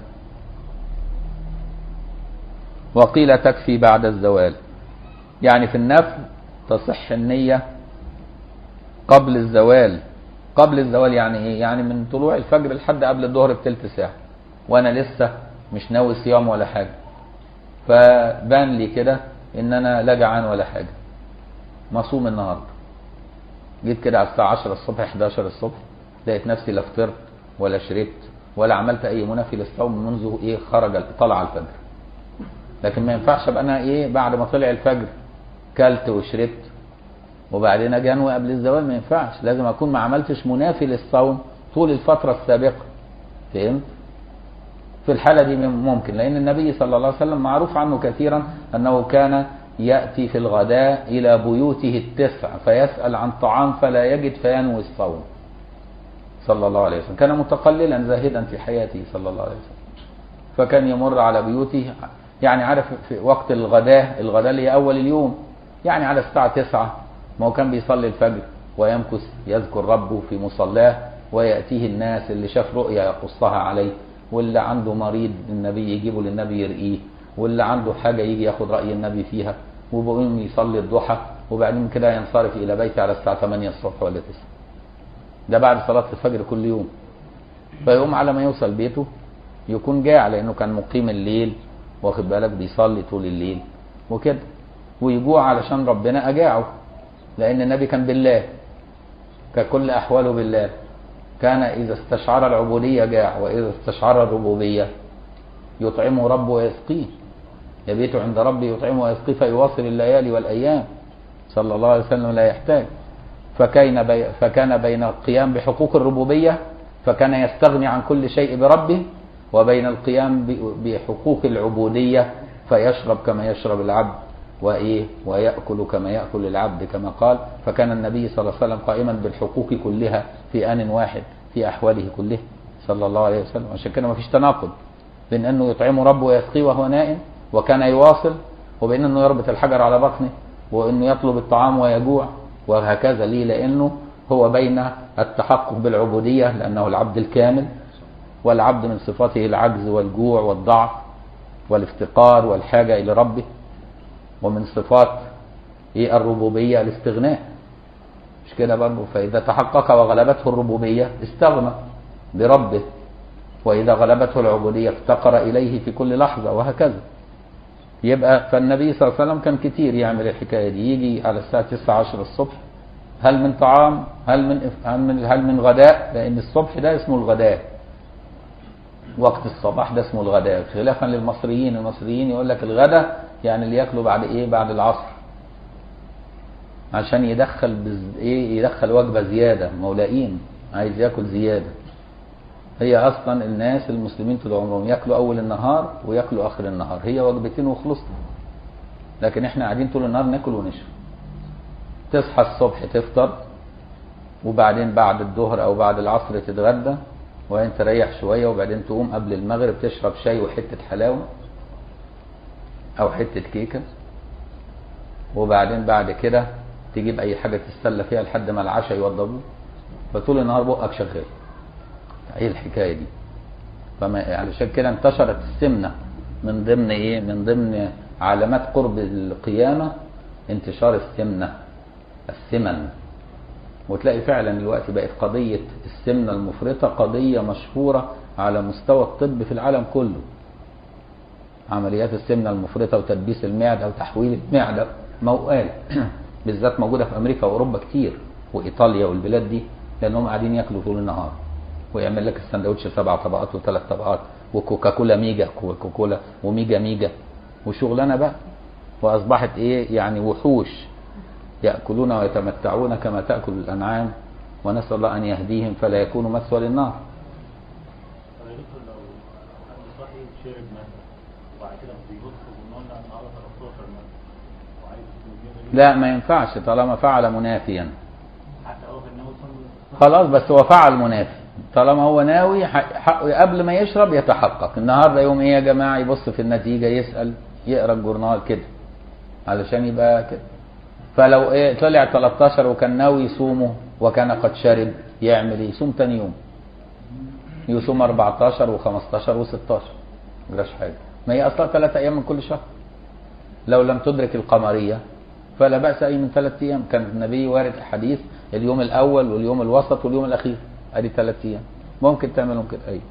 وقيل تكفي بعد الزوال يعني في النفل تصح النية قبل الزوال قبل الزوال يعني ايه يعني من طلوع الفجر لحد قبل الظهر بتلت ساعة وانا لسه مش ناوي صيام ولا حاجة فبان لي كده ان انا لا جعان ولا حاجة مصوم النهاردة جيت كده على الساعة 10 الصبح 11 الصبح لقيت نفسي لا فطرت ولا شربت ولا عملت اي منافي للصوم منذ ايه خرج طلع الفجر لكن ما ينفعش ابقى انا ايه بعد ما طلع الفجر كلت وشربت وبعدين اجي انوي قبل الزوال ما ينفعش لازم اكون ما عملتش منافي للصوم طول الفترة السابقة فهمت؟ في الحالة دي ممكن لأن النبي صلى الله عليه وسلم معروف عنه كثيرا أنه كان يأتي في الغداء إلى بيوته التسع فيسأل عن طعام فلا يجد فينوي الصوم صلى الله عليه وسلم كان متقللا زاهدا في حياته صلى الله عليه وسلم فكان يمر على بيوته يعني عارف في وقت الغداء الغداء اللي هي أول اليوم يعني على الساعة تسعة ما هو كان بيصلي الفجر ويمكث يذكر ربه في مصلاه ويأتيه الناس اللي شاف رؤيا يقصها عليه واللي عنده مريض النبي يجيبه للنبي يرقيه واللي عنده حاجة يجي ياخد رأي النبي فيها وبيقوم يصلي الضحى وبعدين كده ينصرف إلى بيته على الساعة 8 الصبح ولا 9 ده بعد صلاة الفجر كل يوم فيقوم على ما يوصل بيته يكون جاع لأنه كان مقيم الليل واخد بالك بيصلي طول الليل وكده ويجوع علشان ربنا أجاعه لأن النبي كان بالله ككل أحواله بالله كان إذا استشعر العبودية جاع وإذا استشعر الربوبية يطعمه ربه ويسقيه يبيت عند ربه يطعمه ويسقيه فيواصل الليالي والأيام صلى الله عليه وسلم لا يحتاج فكان بي فكان بين القيام بحقوق الربوبية فكان يستغني عن كل شيء بربه وبين القيام بحقوق العبودية فيشرب كما يشرب العبد وإيه ويأكل كما يأكل العبد كما قال فكان النبي صلى الله عليه وسلم قائما بالحقوق كلها في آن واحد في أحواله كلها صلى الله عليه وسلم عشان كده ما فيش تناقض بين أنه يطعمه ربه ويسقيه وهو نائم وكان يواصل وبين أنه يربط الحجر على بطنه وأنه يطلب الطعام ويجوع وهكذا ليه لأنه هو بين التحقق بالعبودية لأنه العبد الكامل والعبد من صفاته العجز والجوع والضعف والافتقار والحاجة إلى ربه ومن صفات ايه الربوبية الاستغناء مش كده برضه فإذا تحقق وغلبته الربوبية استغنى بربه وإذا غلبته العبودية افتقر إليه في كل لحظة وهكذا يبقى فالنبي صلى الله عليه وسلم كان كتير يعمل الحكاية دي يجي على الساعة 9 10 الصبح هل من طعام هل من هل من هل من غداء لأن الصبح ده اسمه الغداء وقت الصباح ده اسمه الغداء خلافا للمصريين المصريين يقول لك الغداء يعني اللي ياكلوا بعد ايه بعد العصر عشان يدخل بز... ايه يدخل وجبه زياده مولاقين عايز ياكل زياده هي اصلا الناس المسلمين طول عمرهم ياكلوا اول النهار وياكلوا اخر النهار هي وجبتين وخلصنا لكن احنا قاعدين طول النهار ناكل ونشرب تصحى الصبح تفطر وبعدين بعد الظهر او بعد العصر تتغدى وبعدين تريح شويه وبعدين تقوم قبل المغرب تشرب شاي وحته حلاوه او حته كيكه وبعدين بعد كده تجيب اي حاجه تتسلى فيها لحد ما العشاء يوضبوه فطول النهار بقك شغال ايه الحكايه دي فما علشان كده انتشرت السمنه من ضمن ايه من ضمن علامات قرب القيامه انتشار السمنه السمن وتلاقي فعلا دلوقتي بقت قضيه السمنه المفرطه قضيه مشهوره على مستوى الطب في العالم كله عمليات السمنه المفرطه وتدبيس المعده وتحويل المعده موال بالذات موجوده في امريكا واوروبا كتير وايطاليا والبلاد دي لانهم قاعدين ياكلوا طول النهار ويعمل لك السندوتش سبع طبقات وثلاث طبقات وكوكاكولا ميجا كوكاكولا وميجا ميجا وشغلانه بقى واصبحت ايه يعني وحوش ياكلون ويتمتعون كما تاكل الانعام ونسال الله ان يهديهم فلا يكونوا مثوى للنار طب يا دكتور لو حد صاحي وشرب مثلا وبعد كده بيبص وقلنا النهارده 13 مثلا وعايز يجيب لا ما ينفعش طالما فعل منافيا حتى هو كان ناوي يصلي خلاص بس هو فعل منافي طالما هو ناوي حق حقه قبل ما يشرب يتحقق النهارده يوم ايه يا جماعه يبص في النتيجه يسال يقرا الجورنال كده علشان يبقى كده فلو ايه طلع 13 وكان ناوي يصومه وكان قد شرب يعمل ايه يصوم تاني يوم يصوم 14 و15 و16 مجراش حاجه ما هي اصلا ثلاث ايام من كل شهر لو لم تدرك القمريه فلا باس اي من ثلاث ايام كان النبي وارد حديث اليوم الاول واليوم الوسط واليوم الاخير ادي ثلاث ايام ممكن تعملهم كده ايوه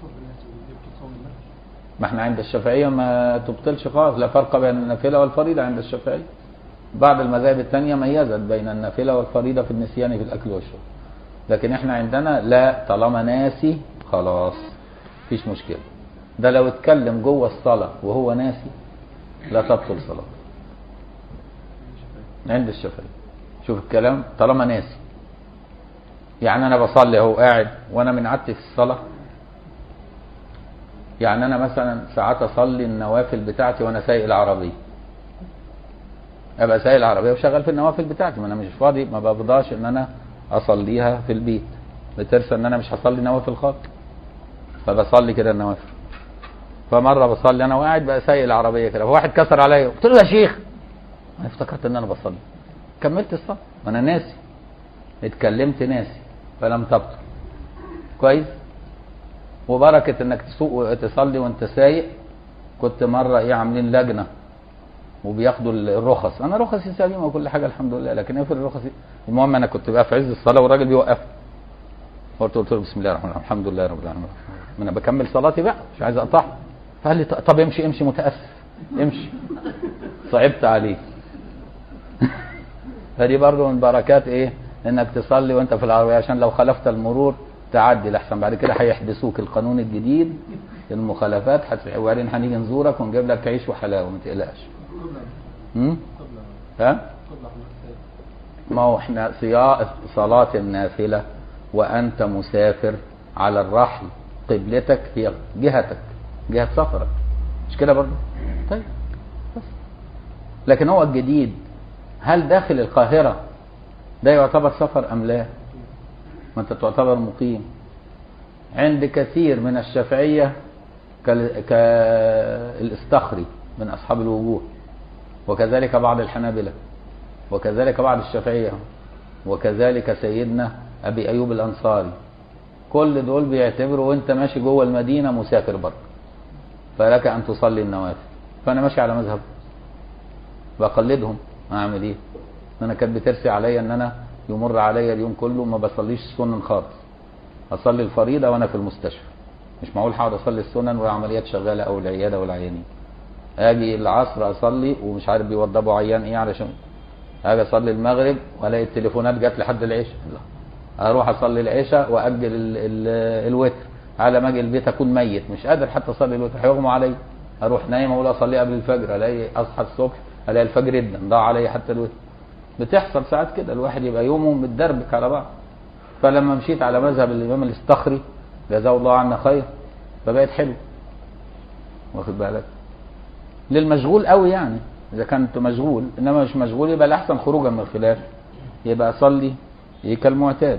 ما احنا عند الشافعيه ما تبطلش خالص لا فرق بين النافله والفريضه عند الشافعيه بعض المذاهب الثانيه ميزت بين النافله والفريضه في النسيان في الاكل والشرب لكن احنا عندنا لا طالما ناسي خلاص مفيش مشكله ده لو اتكلم جوه الصلاه وهو ناسي لا تبطل صلاته عند الشافعيه شوف الكلام طالما ناسي يعني انا بصلي اهو قاعد وانا من عادتي في الصلاه يعني انا مثلا ساعات اصلي النوافل بتاعتي وانا سايق العربيه ابقى سايق العربيه وشغال في النوافل بتاعتي ما انا مش فاضي ما بفضاش ان انا اصليها في البيت بترسى ان انا مش هصلي نوافل خالص فبصلي كده النوافل فمره بصلي انا وقاعد بقى سايق العربيه كده فواحد كسر عليا قلت له يا شيخ انا افتكرت ان انا بصلي كملت الصلاه ما انا ناسي اتكلمت ناسي فلم تبطل كويس وبركه انك تسوق وتصلي وانت سايق كنت مره ايه عاملين لجنه وبياخدوا الرخص انا رخصي سليمه وكل حاجه الحمد لله لكن افرض الرخص المهم انا كنت بقى في عز الصلاه والراجل بيوقفني قلت قلت له بسم الله الرحمن الرحيم الحمد لله رب العالمين ما انا بكمل صلاتي بقى مش عايز اقطعها فقال لي طب امشي امشي متاسف امشي صعبت عليه فدي برضه من بركات ايه انك تصلي وانت في العربيه عشان لو خالفت المرور تعدي لحسن بعد كده هيحدثوك القانون الجديد المخالفات هت- وبعدين هنيجي نزورك ونجيب لك عيش وحلاوه ما تقلقش هم؟ ها ما هو احنا صيا صلاة النافلة وأنت مسافر على الرحل قبلتك هي جهتك جهة سفرك مش كده برضه؟ طيب بس لكن هو الجديد هل داخل القاهرة ده يعتبر سفر أم لا؟ ما أنت تعتبر مقيم عند كثير من الشافعية كال- كالاستخري من أصحاب الوجوه وكذلك بعض الحنابلة وكذلك بعض الشافعية وكذلك سيدنا أبي أيوب الأنصاري كل دول بيعتبروا وانت ماشي جوه المدينة مسافر برضه فلك أن تصلي النوافل فأنا ماشي على مذهب بقلدهم أعمل إيه؟ أنا كانت بترسي عليا إن أنا يمر عليا اليوم كله ما بصليش سنن خالص أصلي الفريضة وأنا في المستشفى مش معقول هقعد أصلي السنن والعمليات شغالة أو العيادة والعيانين اجي العصر اصلي ومش عارف بيوضبوا عيان ايه علشان اجي اصلي المغرب والاقي التليفونات جت لحد العشاء لا اروح اصلي العشاء واجل ال ال الوتر على ما اجي البيت اكون ميت مش قادر حتى اصلي الوتر هيغمى عليا اروح نايم اقول اصلي قبل الفجر الاقي اصحى الصبح الاقي الفجر ادن ضاع عليا حتى الوتر بتحصل ساعات كده الواحد يبقى يومه متدربك على بعض فلما مشيت على مذهب الامام الاستخري جزاه الله عنا خير فبقت حلو واخد بالك للمشغول قوي يعني اذا كنت مشغول انما مش مشغول يبقى الاحسن خروجا من الخلاف يبقى اصلي ايه كالمعتاد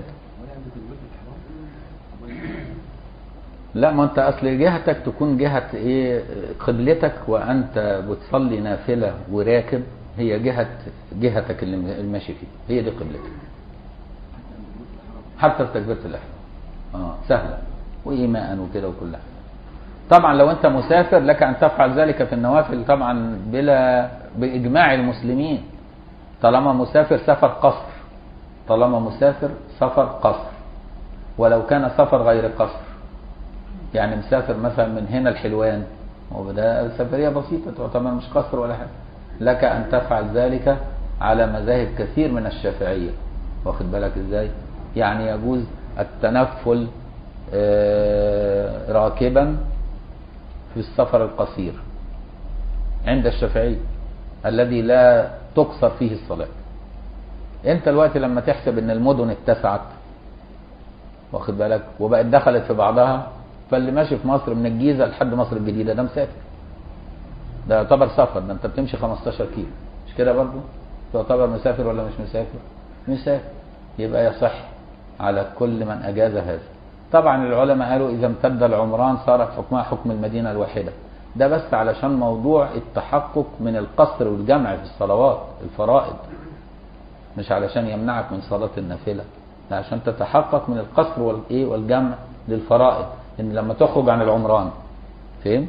لا ما انت اصل جهتك تكون جهه ايه قبلتك وانت بتصلي نافله وراكب هي جهه جهتك اللي ماشي فيها هي دي قبلتك حتى في تكبيره الاحرام اه سهله وايماء وكده وكل حاجه طبعا لو انت مسافر لك ان تفعل ذلك في النوافل طبعا بلا باجماع المسلمين طالما مسافر سفر قصر طالما مسافر سفر قصر ولو كان سفر غير قصر يعني مسافر مثلا من هنا الحلوان وده سفريه بسيطه تعتبر مش قصر ولا حاجه لك ان تفعل ذلك على مذاهب كثير من الشافعيه واخد بالك ازاي يعني يجوز التنفل آه، راكبا في السفر القصير عند الشافعي الذي لا تقصر فيه الصلاة انت الوقت لما تحسب ان المدن اتسعت واخد بالك وبقت دخلت في بعضها فاللي ماشي في مصر من الجيزة لحد مصر الجديدة ده مسافر ده يعتبر سفر ده انت بتمشي 15 كيلو مش كده برضه تعتبر مسافر ولا مش مسافر مسافر يبقى يصح على كل من اجاز هذا طبعا العلماء قالوا اذا امتد العمران صارت حكمها حكم المدينه الواحده ده بس علشان موضوع التحقق من القصر والجمع في الصلوات الفرائض مش علشان يمنعك من صلاه النافله ده عشان تتحقق من القصر والايه والجمع للفرائض ان لما تخرج عن العمران فهم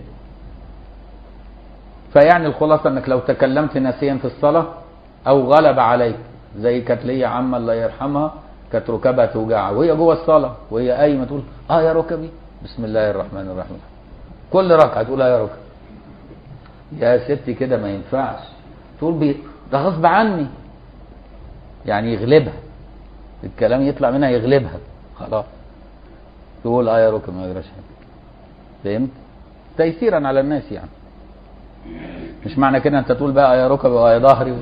فيعني الخلاصه انك لو تكلمت ناسيا في الصلاه او غلب عليك زي كانت ليا عمه الله يرحمها كانت ركبها توجعها وهي جوه الصلاه وهي قايمه تقول اه يا ركبي بسم الله الرحمن الرحيم كل ركعه تقول اه يا ركبي يا ستي كده ما ينفعش تقول بي ده غصب عني يعني يغلبها الكلام يطلع منها يغلبها خلاص تقول اه يا ركبي ما يجراش حاجه فهمت تيسيرا على الناس يعني مش معنى كده انت تقول بقى يا ركبي ويا ظهري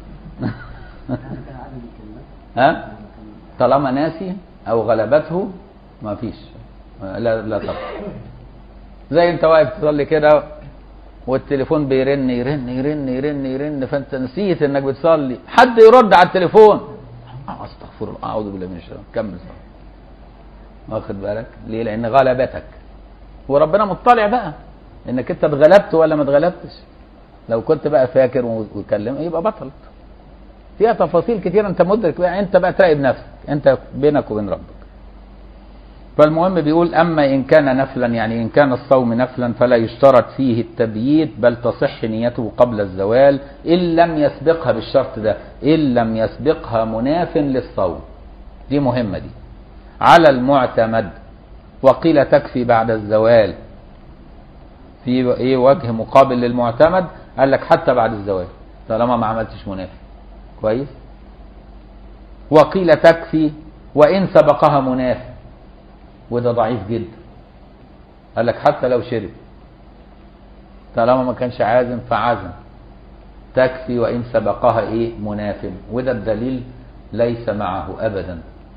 ها طالما ناسي او غلبته ما فيش لا لا طبعا زي انت واقف تصلي كده والتليفون بيرن يرن يرن يرن يرن فانت نسيت انك بتصلي حد يرد على التليفون آه، استغفر الله اعوذ بالله من الشيطان كمل صلاة واخد بالك ليه لان غلبتك وربنا مطلع بقى انك انت اتغلبت ولا ما اتغلبتش لو كنت بقى فاكر وكلم يبقى بطلت فيها تفاصيل كتير انت مدرك بقى انت بقى تراقب نفسك انت بينك وبين ربك فالمهم بيقول اما ان كان نفلا يعني ان كان الصوم نفلا فلا يشترط فيه التبييت بل تصح نيته قبل الزوال ان لم يسبقها بالشرط ده ان لم يسبقها مناف للصوم دي مهمه دي على المعتمد وقيل تكفي بعد الزوال في ايه وجه مقابل للمعتمد قال لك حتى بعد الزوال طالما ما عملتش منافي كويس وقيل تكفي وان سبقها منافي وده ضعيف جدا قال لك حتى لو شرب طالما ما كانش عازم فعزم تكفي وان سبقها ايه مناف وده الدليل ليس معه ابدا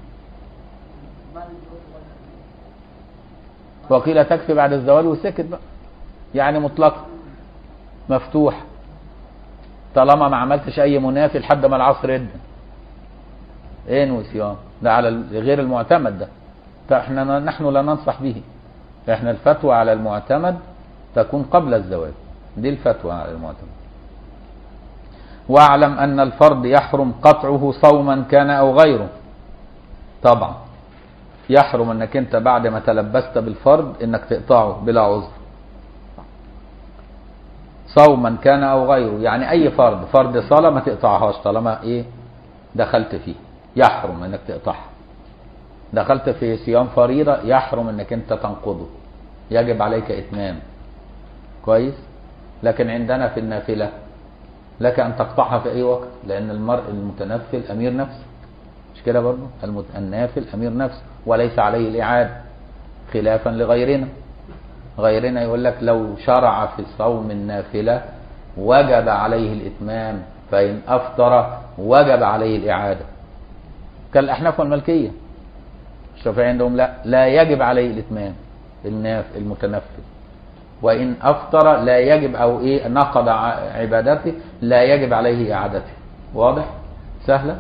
وقيل تكفي بعد الزوال وسكت بقى يعني مطلقا مفتوح طالما ما عملتش اي منافي لحد ما العصر يدن انوي صيام ده على غير المعتمد ده فاحنا نحن لا ننصح به احنا الفتوى على المعتمد تكون قبل الزواج دي الفتوى على المعتمد واعلم ان الفرض يحرم قطعه صوما كان او غيره طبعا يحرم انك انت بعد ما تلبست بالفرض انك تقطعه بلا عذر صوما كان او غيره يعني اي فرض فرض صلاه ما تقطعهاش طالما ايه دخلت فيه يحرم انك تقطعها دخلت في صيام فريضه يحرم انك انت تنقضه يجب عليك اتمام كويس لكن عندنا في النافله لك ان تقطعها في اي وقت لان المرء المتنفل امير نفسه مش كده برضه المت... النافل امير نفسه وليس عليه الاعاده خلافا لغيرنا غيرنا يقول لك لو شرع في صوم النافلة وجب عليه الإتمام فإن أفطر وجب عليه الإعادة كالأحناف والملكية الشافعي عندهم لا لا يجب عليه الإتمام الناف المتنفل وإن أفطر لا يجب أو إيه نقض عبادته لا يجب عليه إعادته واضح؟ سهلة؟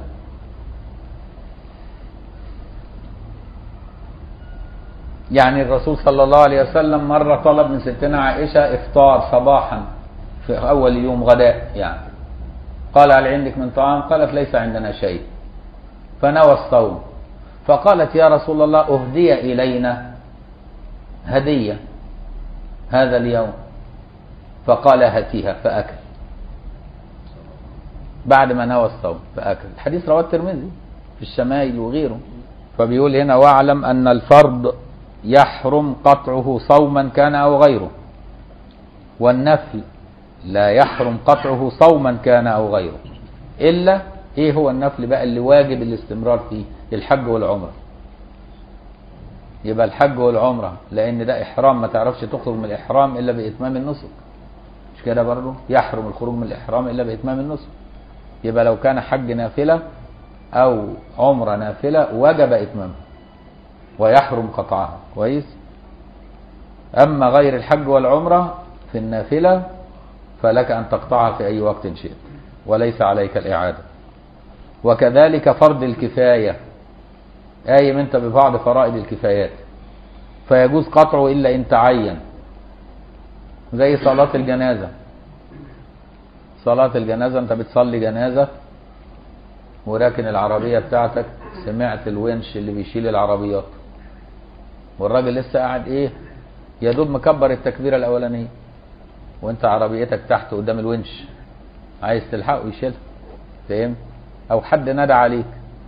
يعني الرسول صلى الله عليه وسلم مرة طلب من ستنا عائشة إفطار صباحا في أول يوم غداء يعني قال هل عندك من طعام قالت ليس عندنا شيء فنوى الصوم فقالت يا رسول الله أهدي إلينا هدية هذا اليوم فقال هاتيها فأكل بعد ما نوى الصوم فأكل الحديث رواه الترمذي في الشمائل وغيره فبيقول هنا واعلم أن الفرض يحرم قطعه صوما كان او غيره والنفل لا يحرم قطعه صوما كان او غيره الا ايه هو النفل بقى اللي واجب الاستمرار فيه الحج والعمرة يبقى الحج والعمرة لأن ده إحرام ما تعرفش تخرج من الإحرام إلا بإتمام النسك مش كده برضه يحرم الخروج من الإحرام إلا بإتمام النسك يبقى لو كان حج نافلة أو عمرة نافلة وجب إتمامها ويحرم قطعها كويس أما غير الحج والعمرة في النافلة فلك أن تقطعها في أي وقت شئت وليس عليك الإعادة وكذلك فرض الكفاية قايم أنت ببعض فرائض الكفايات فيجوز قطعه إلا إن تعين زي صلاة الجنازة صلاة الجنازة أنت بتصلي جنازة وراكن العربية بتاعتك سمعت الونش اللي بيشيل العربيات والراجل لسه قاعد ايه يا دوب مكبر التكبيره الاولانيه وانت عربيتك تحت قدام الونش عايز تلحقه يشيلها فاهم او حد نادى عليك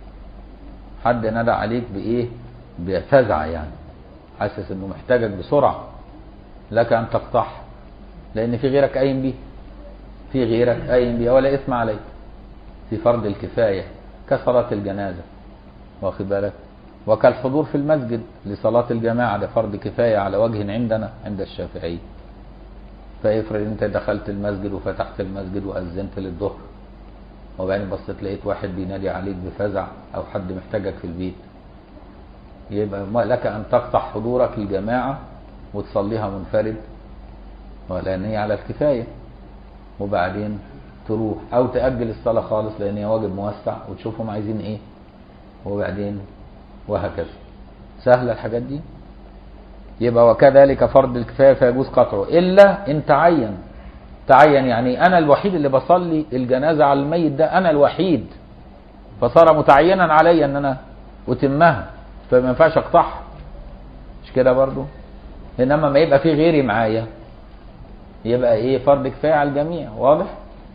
حد نادى عليك بايه بفزع يعني حاسس انه محتاجك بسرعه لك ان تقطعها لان في غيرك قايم بيه في غيرك قايم بيه ولا اثم عليك في فرض الكفايه كصلاه الجنازه واخد بالك وكالحضور في المسجد لصلاة الجماعة ده فرض كفاية على وجه عندنا عند الشافعي فافرض انت دخلت المسجد وفتحت المسجد وأذنت للظهر وبعدين بصيت لقيت واحد بينادي عليك بفزع أو حد محتاجك في البيت يبقى لك أن تقطع حضورك الجماعة وتصليها منفرد لأن هي على الكفاية وبعدين تروح أو تأجل الصلاة خالص لأن هي واجب موسع وتشوفهم عايزين إيه وبعدين وهكذا سهلة الحاجات دي يبقى وكذلك فرض الكفاية فيجوز قطعه إلا إن تعين تعين يعني أنا الوحيد اللي بصلي الجنازة على الميت ده أنا الوحيد فصار متعينا علي أن أنا أتمها فما ينفعش أقطعها مش كده برضو إنما ما يبقى في غيري معايا يبقى إيه فرض كفاية على الجميع واضح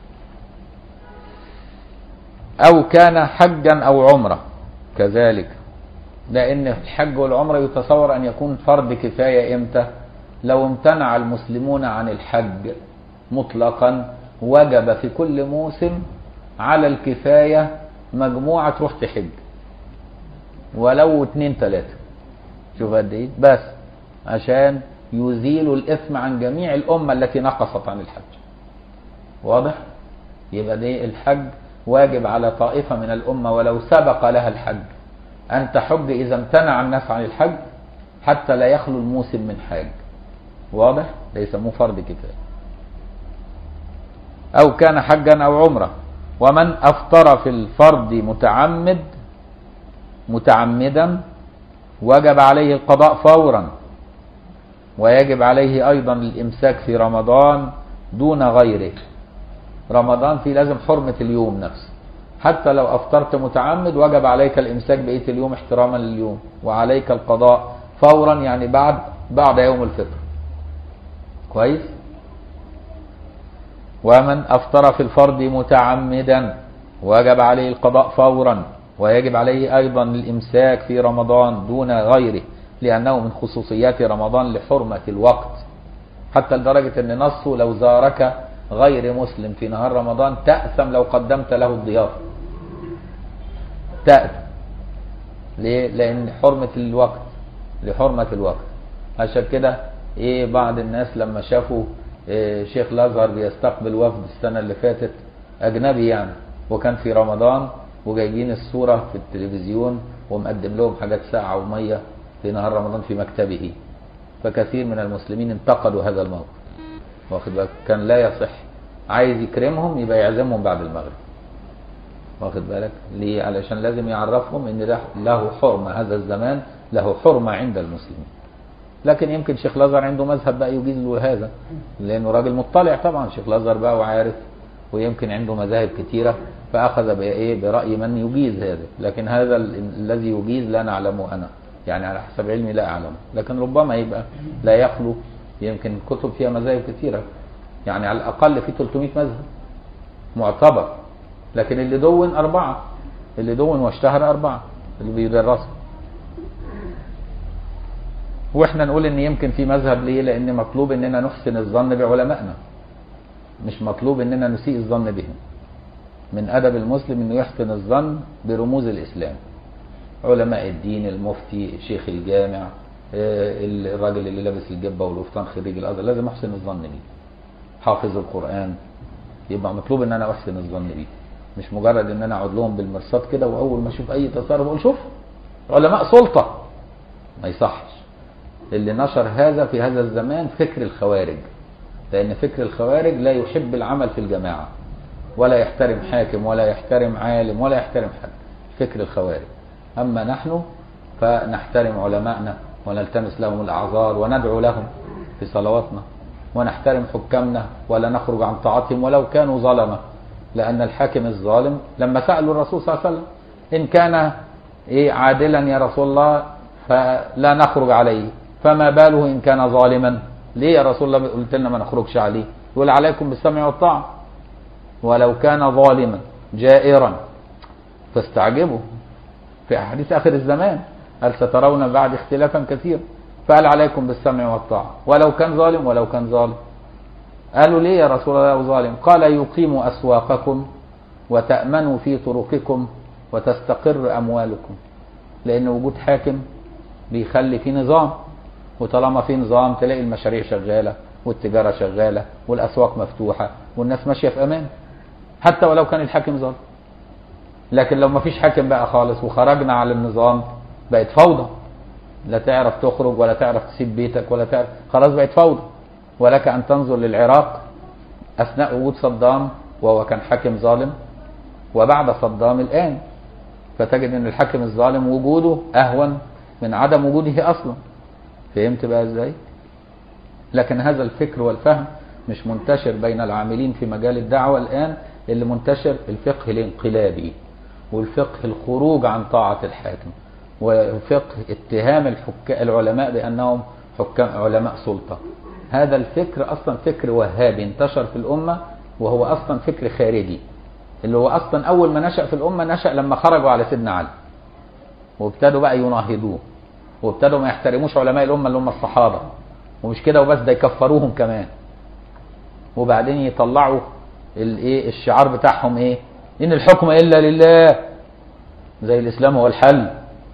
أو كان حجا أو عمرة كذلك لأن الحج والعمرة يتصور أن يكون فرض كفاية إمتى لو امتنع المسلمون عن الحج مطلقا وجب في كل موسم على الكفاية مجموعة تروح تحج ولو اتنين تلاتة شوف قد ايه بس عشان يزيلوا الإثم عن جميع الأمة التي نقصت عن الحج واضح يبقى دي الحج واجب على طائفة من الأمة ولو سبق لها الحج أن تحج إذا امتنع الناس عن الحج حتى لا يخلو الموسم من حاج واضح؟ ده يسموه فرض كفاية أو كان حجا أو عمرة ومن أفطر في الفرض متعمد متعمدا وجب عليه القضاء فورا ويجب عليه أيضا الإمساك في رمضان دون غيره رمضان في لازم حرمة اليوم نفسه حتى لو أفطرت متعمد وجب عليك الإمساك بقية اليوم احتراما لليوم وعليك القضاء فورا يعني بعد بعد يوم الفطر كويس ومن أفطر في الفرض متعمدا وجب عليه القضاء فورا ويجب عليه أيضا الإمساك في رمضان دون غيره لأنه من خصوصيات رمضان لحرمة الوقت حتى لدرجة أن نصه لو زارك غير مسلم في نهار رمضان تأثم لو قدمت له الضيافة تأثم ليه؟ لأن حرمة الوقت لحرمة الوقت عشان كده ايه بعض الناس لما شافوا إيه شيخ الازهر بيستقبل وفد السنة اللي فاتت اجنبي يعني وكان في رمضان وجايبين الصورة في التلفزيون ومقدم لهم حاجات ساعة ومية في نهار رمضان في مكتبه فكثير من المسلمين انتقدوا هذا الموقف واخد بالك كان لا يصح عايز يكرمهم يبقى يعزمهم بعد المغرب واخد بالك ليه علشان لازم يعرفهم ان ده له حرمة هذا الزمان له حرمة عند المسلمين لكن يمكن شيخ الازهر عنده مذهب بقى يجيز له هذا لانه راجل مطلع طبعا شيخ الازهر بقى وعارف ويمكن عنده مذاهب كثيرة فاخذ بايه براي من يجيز هذا لكن هذا الذي يجيز لا نعلمه انا يعني على حسب علمي لا اعلمه لكن ربما يبقى لا يخلو يمكن كتب فيها مذاهب كثيرة يعني على الأقل في 300 مذهب معتبر لكن اللي دون أربعة اللي دون واشتهر أربعة اللي بيدرسوا واحنا نقول ان يمكن في مذهب ليه لان مطلوب اننا نحسن الظن بعلمائنا مش مطلوب اننا نسيء الظن بهم من ادب المسلم انه يحسن الظن برموز الاسلام علماء الدين المفتي شيخ الجامع آه، الراجل اللي لابس الجبه والقفطان خريج الازهر لازم احسن الظن بيه حافظ القران يبقى مطلوب ان انا احسن الظن بيه مش مجرد ان انا اقعد لهم بالمرصاد كده واول ما اشوف اي تصرف اقول شوف علماء سلطه ما يصحش اللي نشر هذا في هذا الزمان فكر الخوارج لان فكر الخوارج لا يحب العمل في الجماعه ولا يحترم حاكم ولا يحترم عالم ولا يحترم حد فكر الخوارج اما نحن فنحترم علماءنا ونلتمس لهم الاعذار وندعو لهم في صلواتنا ونحترم حكامنا ولا نخرج عن طاعتهم ولو كانوا ظلمه لان الحاكم الظالم لما سالوا الرسول صلى الله عليه وسلم ان كان ايه عادلا يا رسول الله فلا نخرج عليه فما باله ان كان ظالما ليه يا رسول الله قلت لنا ما نخرجش عليه يقول عليكم بالسمع والطاعه ولو كان ظالما جائرا فاستعجبوا في احاديث اخر الزمان هل سترون بعد اختلافا كثيرا فقال عليكم بالسمع والطاعه ولو كان ظالم ولو كان ظالم قالوا ليه يا رسول الله لو ظالم قال يقيم اسواقكم وتامنوا في طرقكم وتستقر اموالكم لان وجود حاكم بيخلي في نظام وطالما في نظام تلاقي المشاريع شغاله والتجاره شغاله والاسواق مفتوحه والناس ماشيه في امان حتى ولو كان الحاكم ظالم لكن لو ما فيش حاكم بقى خالص وخرجنا على النظام بقت فوضى لا تعرف تخرج ولا تعرف تسيب بيتك ولا تعرف خلاص بقت فوضى ولك ان تنظر للعراق اثناء وجود صدام وهو كان حاكم ظالم وبعد صدام الان فتجد ان الحاكم الظالم وجوده اهون من عدم وجوده اصلا فهمت بقى ازاي لكن هذا الفكر والفهم مش منتشر بين العاملين في مجال الدعوه الان اللي منتشر الفقه الانقلابي والفقه الخروج عن طاعه الحاكم وفقه اتهام الحك... العلماء بانهم حكام علماء سلطه هذا الفكر اصلا فكر وهابي انتشر في الامه وهو اصلا فكر خارجي اللي هو اصلا اول ما نشا في الامه نشا لما خرجوا على سيدنا علي وابتدوا بقى يناهضوه وابتدوا ما يحترموش علماء الامه اللي هم الصحابه ومش كده وبس ده يكفروهم كمان وبعدين يطلعوا الايه الشعار بتاعهم ايه ان الحكم الا لله زي الاسلام هو الحل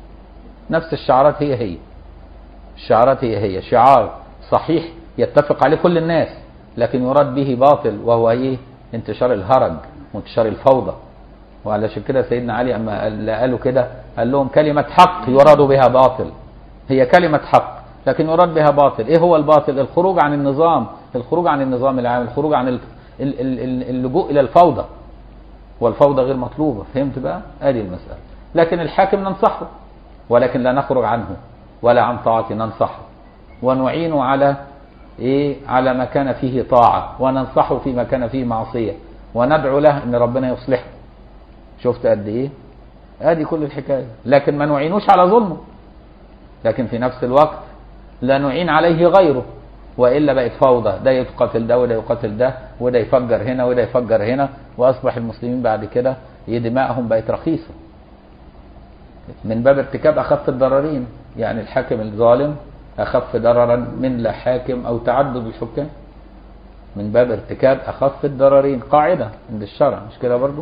نفس الشعارات هي هي الشعارات هي هي شعار صحيح يتفق عليه كل الناس لكن يراد به باطل وهو ايه انتشار الهرج وانتشار الفوضى وعلشان كده سيدنا علي اما قالوا كده قال لهم كلمة حق يراد بها باطل هي كلمة حق لكن يراد بها باطل ايه هو الباطل الخروج عن النظام الخروج عن النظام العام الخروج عن ال- ال- ال- اللجوء الى الفوضى والفوضى غير مطلوبة فهمت بقى ادي المسألة لكن الحاكم ننصحه ولكن لا نخرج عنه ولا عن طاعته ننصحه ونعين على ايه على ما كان فيه طاعة وننصحه فيما كان فيه معصية وندعو له ان ربنا يصلحه شفت قد ايه ادي كل الحكاية لكن ما نعينوش على ظلمه لكن في نفس الوقت لا نعين عليه غيره والا بقت فوضى ده يقاتل ده وده يقاتل ده وده يفجر هنا وده يفجر هنا واصبح المسلمين بعد كده دماءهم بقت رخيصه من باب ارتكاب اخف الضررين يعني الحاكم الظالم اخف ضررا من لا حاكم او تعدد الحكام من باب ارتكاب اخف الضررين قاعده عند الشرع مش كده برضو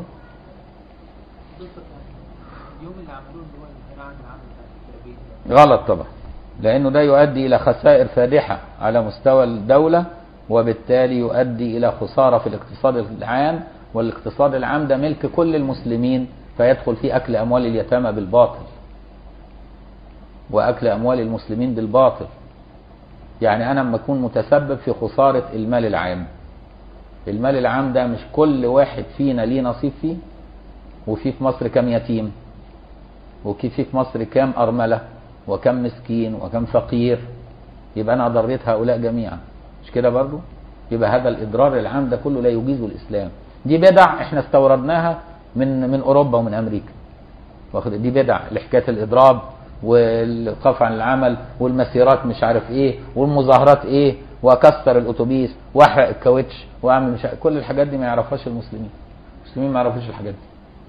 اليوم اللي عملوه اللي هو الهرعان العام بتاع التلفزيون غلط طبعا لانه ده يؤدي الى خسائر فادحه على مستوى الدوله وبالتالي يؤدي الى خساره في الاقتصاد العام والاقتصاد العام ده ملك كل المسلمين فيدخل فيه اكل اموال اليتامى بالباطل واكل اموال المسلمين بالباطل يعني انا لما اكون متسبب في خساره المال العام المال العام ده مش كل واحد فينا ليه نصيب فيه وفي في مصر كام يتيم وفي في مصر كام أرملة وكم مسكين وكم فقير يبقى أنا ضريت هؤلاء جميعا مش كده برضو يبقى هذا الإضرار العام ده كله لا يجيزه الإسلام دي بدع احنا استوردناها من من أوروبا ومن أمريكا واخد دي بدع لحكاية الإضراب والإيقاف عن العمل والمسيرات مش عارف إيه والمظاهرات إيه وأكسر الأتوبيس وأحرق الكاوتش وأعمل مش عارف- كل الحاجات دي ما يعرفهاش المسلمين المسلمين ما يعرفوش الحاجات دي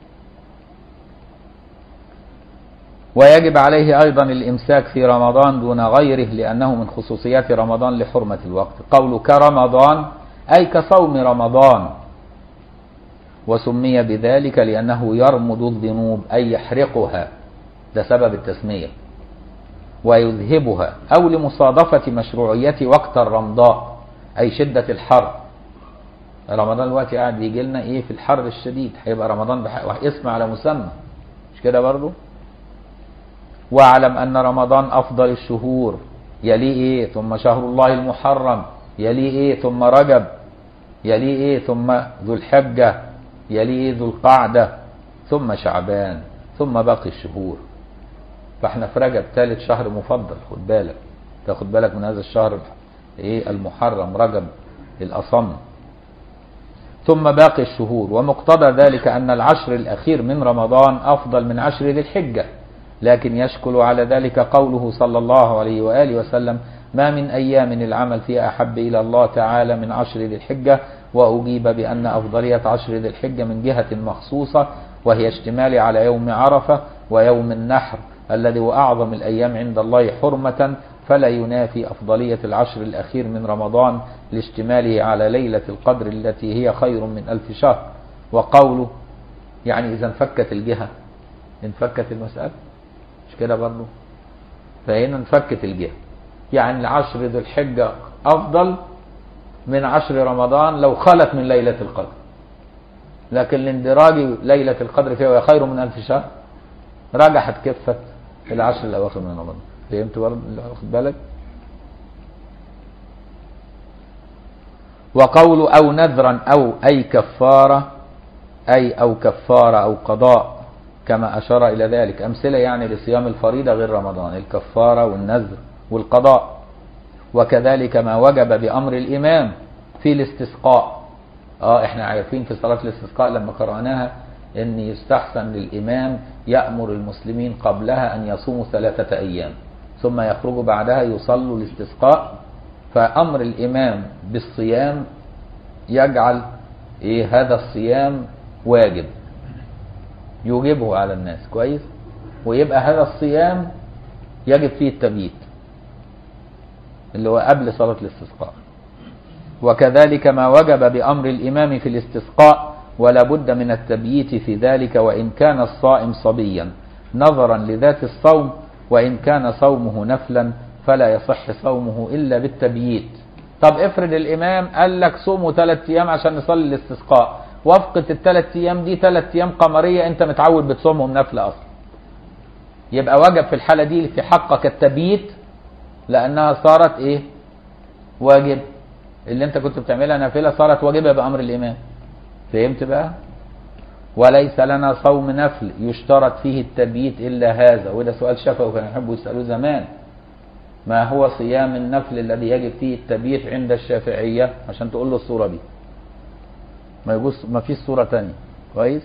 ويجب عليه أيضا الإمساك في رمضان دون غيره لأنه من خصوصيات رمضان لحرمة الوقت قول كرمضان أي كصوم رمضان وسمي بذلك لأنه يرمض الذنوب أي يحرقها ده سبب التسمية ويذهبها أو لمصادفة مشروعية وقت الرمضاء أي شدة الحر رمضان دلوقتي قاعد بيجي لنا ايه في الحر الشديد هيبقى رمضان بح... اسم على مسمى مش كده برضو واعلم ان رمضان افضل الشهور يليه ايه ثم شهر الله المحرم يليه ايه ثم رجب يليه ايه ثم ذو الحجة يليه ذو القعدة ثم شعبان ثم باقي الشهور فاحنا في رجب ثالث شهر مفضل خد بالك تاخد بالك من هذا الشهر ايه المحرم رجب الاصم ثم باقي الشهور ومقتضى ذلك أن العشر الأخير من رمضان أفضل من عشر ذي الحجة لكن يشكل على ذلك قوله صلى الله عليه وآله وسلم ما من أيام العمل فيها أحب إلى الله تعالى من عشر ذي الحجة وأجيب بأن أفضلية عشر ذي الحجة من جهة مخصوصة وهي اشتمال على يوم عرفة ويوم النحر الذي هو أعظم الأيام عند الله حرمة فلا ينافي أفضلية العشر الأخير من رمضان لاشتماله على ليلة القدر التي هي خير من ألف شهر وقوله يعني إذا انفكت الجهة انفكت المسألة مش كده برضه فهنا انفكت الجهة يعني العشر ذو الحجة أفضل من عشر رمضان لو خلت من ليلة القدر لكن الاندراج ليلة القدر فيها وهي خير من ألف شهر رجحت كفة العشر الأواخر من رمضان فهمت برضه واخد بالك وقول أو نذرا أو أي كفارة أي أو كفارة أو قضاء كما أشار إلى ذلك أمثلة يعني لصيام الفريضة غير رمضان الكفارة والنذر والقضاء وكذلك ما وجب بأمر الإمام في الاستسقاء اه احنا عارفين في صلاة الاستسقاء لما قرأناها ان يستحسن للإمام يأمر المسلمين قبلها أن يصوموا ثلاثة أيام ثم يخرجوا بعدها يصلوا الاستسقاء فأمر الإمام بالصيام يجعل إيه هذا الصيام واجب يوجبه على الناس كويس ويبقى هذا الصيام يجب فيه التبييت اللي هو قبل صلاة الاستسقاء وكذلك ما وجب بأمر الإمام في الاستسقاء ولا بد من التبييت في ذلك وإن كان الصائم صبيا نظرا لذات الصوم وإن كان صومه نفلا فلا يصح صومه إلا بالتبييت طب افرض الإمام قال لك صوموا ثلاث أيام عشان نصلي الاستسقاء وفقة الثلاث أيام دي ثلاث أيام قمرية أنت متعود بتصومهم نفلة أصلا يبقى وجب في الحالة دي في حقك التبييت لأنها صارت إيه واجب اللي أنت كنت بتعملها نافلة صارت واجبة بأمر الإمام فهمت بقى وليس لنا صوم نفل يشترط فيه التبييت إلا هذا وده سؤال شفوي كانوا يحبوا يسألوه زمان ما هو صيام النفل الذي يجب فيه التبييت عند الشافعية عشان تقول له الصورة دي ما يجوز ما فيش صورة تانية كويس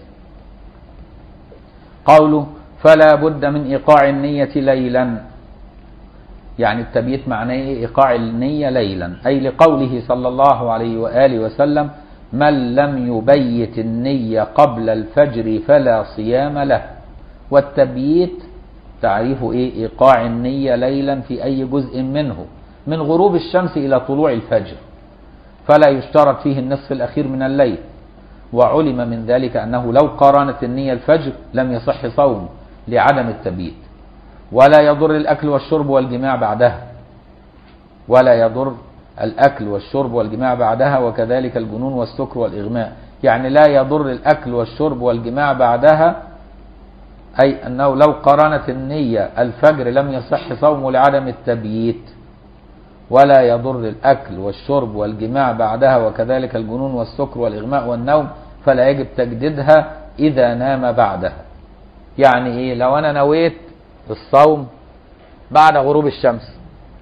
قوله فلا بد من إيقاع النية ليلا يعني التبييت معناه ايه إيقاع النية ليلا أي لقوله صلى الله عليه وآله وسلم من لم يبيت النية قبل الفجر فلا صيام له والتبييت تعريفه ايه ايقاع النية ليلا في اي جزء منه من غروب الشمس الى طلوع الفجر فلا يشترط فيه النصف الاخير من الليل وعلم من ذلك انه لو قارنت النية الفجر لم يصح صوم لعدم التبييت ولا يضر الاكل والشرب والجماع بعدها ولا يضر الأكل والشرب والجماع بعدها وكذلك الجنون والسكر والإغماء يعني لا يضر الأكل والشرب والجماع بعدها أي أنه لو قرنت النية الفجر لم يصح صومه لعدم التبييت ولا يضر الأكل والشرب والجماع بعدها وكذلك الجنون والسكر والإغماء والنوم فلا يجب تجديدها إذا نام بعدها يعني إيه لو أنا نويت الصوم بعد غروب الشمس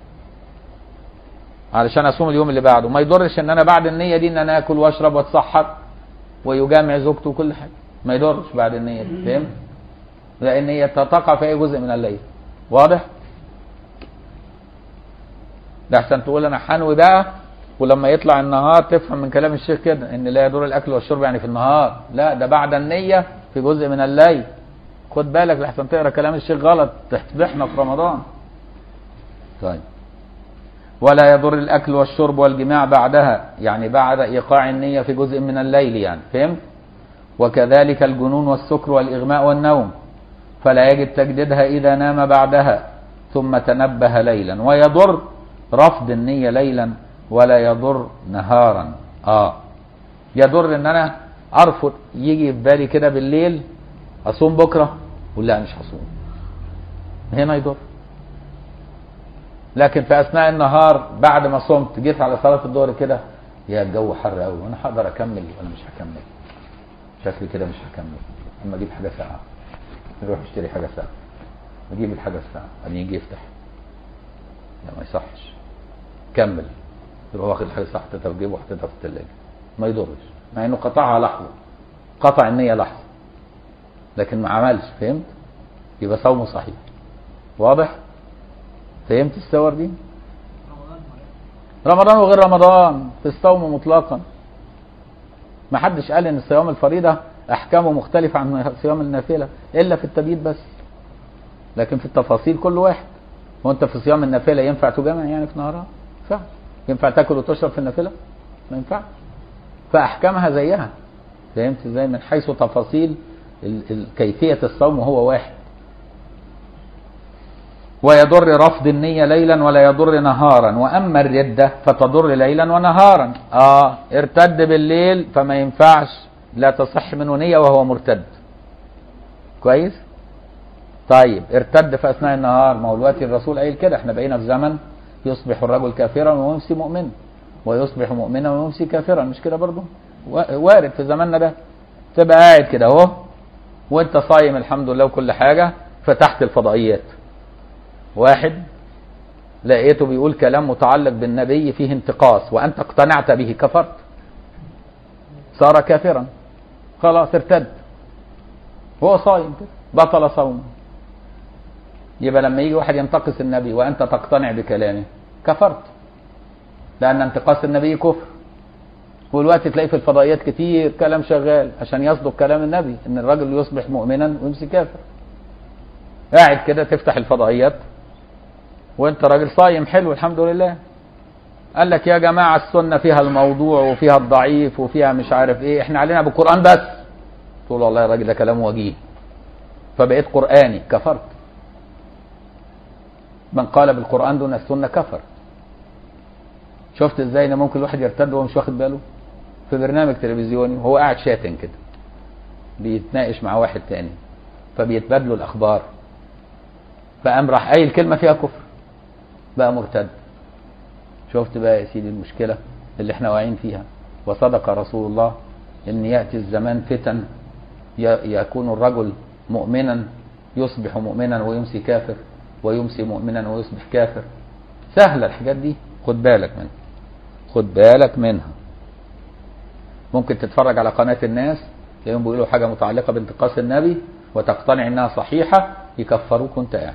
علشان اصوم اليوم اللي بعده ما يضرش ان انا بعد النيه دي ان انا اكل واشرب واتسحر ويجامع زوجته وكل حاجه ما يضرش بعد النيه دي فهمت لان هي تقع في اي جزء من الليل واضح ده احسن تقول انا حنوي بقى ولما يطلع النهار تفهم من كلام الشيخ كده ان لا يضر الاكل والشرب يعني في النهار لا ده بعد النيه في جزء من الليل خد بالك لحسن تقرا كلام الشيخ غلط تحبحنا في رمضان طيب ولا يضر الأكل والشرب والجماع بعدها يعني بعد إيقاع النية في جزء من الليل يعني فهمت وكذلك الجنون والسكر والإغماء والنوم فلا يجب تجديدها إذا نام بعدها ثم تنبه ليلا ويضر رفض النية ليلا ولا يضر نهارا اه يضر ان انا ارفض يجي في بالي كده بالليل اصوم بكره اقول لا مش هصوم هنا يضر لكن في اثناء النهار بعد ما صمت جيت على صلاه الظهر كده يا الجو حر قوي وانا هقدر اكمل ولا مش هكمل شكلي كده مش هكمل اما اجيب حاجه ساعه نروح اشتري حاجه ساعه اجيب الحاجه الساعه بعدين يجي يفتح لا ما يصحش كمل يروح واخد الحاجه الساعه حطيتها في جيبه وحطيتها في الثلاجه ما يضرش مع انه قطعها لحظه قطع النيه لحظه لكن ما عملش فهمت يبقى صومه صحيح واضح فهمت الصور دي رمضان ولا رمضان وغير رمضان في الصوم مطلقا ما حدش قال ان صيام الفريضه احكامه مختلفه عن صيام النافله الا في التبييت بس لكن في التفاصيل كل واحد هو انت في صيام النافله ينفع تجامع يعني في نهارها ينفع ينفع تاكل وتشرب في النافله ما ينفعش فاحكامها زيها فهمت ازاي من حيث تفاصيل ال- ال- كيفيه الصوم هو واحد ويضر رفض النية ليلا ولا يضر نهارا وأما الردة فتضر ليلا ونهارا آه ارتد بالليل فما ينفعش لا تصح منه نية وهو مرتد كويس طيب ارتد في أثناء النهار ما هو دلوقتي الرسول قايل كده احنا بقينا في زمن يصبح الرجل كافرا ويمسي مؤمنا ويصبح مؤمنا ويمسي كافرا مش كده برضه وا- وارد في زماننا ده تبقى قاعد كده اهو وانت صايم الحمد لله وكل حاجة فتحت الفضائيات واحد لقيته بيقول كلام متعلق بالنبي فيه انتقاص وانت اقتنعت به كفرت صار كافرا خلاص ارتد هو صايم كده بطل صومه يبقى لما يجي واحد ينتقص النبي وانت تقتنع بكلامه كفرت لان انتقاص النبي كفر والوقت تلاقي في الفضائيات كتير كلام شغال عشان يصدق كلام النبي ان الرجل يصبح مؤمنا ويمسي كافر قاعد كده تفتح الفضائيات وانت راجل صايم حلو الحمد لله قال لك يا جماعة السنة فيها الموضوع وفيها الضعيف وفيها مش عارف ايه احنا علينا بالقرآن بس تقول والله يا راجل ده كلام وجيه فبقيت قرآني كفرت من قال بالقرآن دون السنة كفر شفت ازاي ان ممكن الواحد يرتد وهو مش واخد باله في برنامج تلفزيوني وهو قاعد شاتن كده بيتناقش مع واحد تاني فبيتبادلوا الاخبار فقام راح قايل كلمه فيها كفر بقى مرتد شفت بقى يا سيدي المشكله اللي احنا واعيين فيها وصدق رسول الله ان ياتي الزمان فتن ي- يكون الرجل مؤمنا يصبح مؤمنا ويمسي كافر ويمسي مؤمنا ويصبح كافر سهله الحاجات دي خد بالك منها خد بالك منها ممكن تتفرج على قناه الناس تلاقيهم بيقولوا حاجه متعلقه بانتقاص النبي وتقتنع انها صحيحه يكفروك وانت قاعد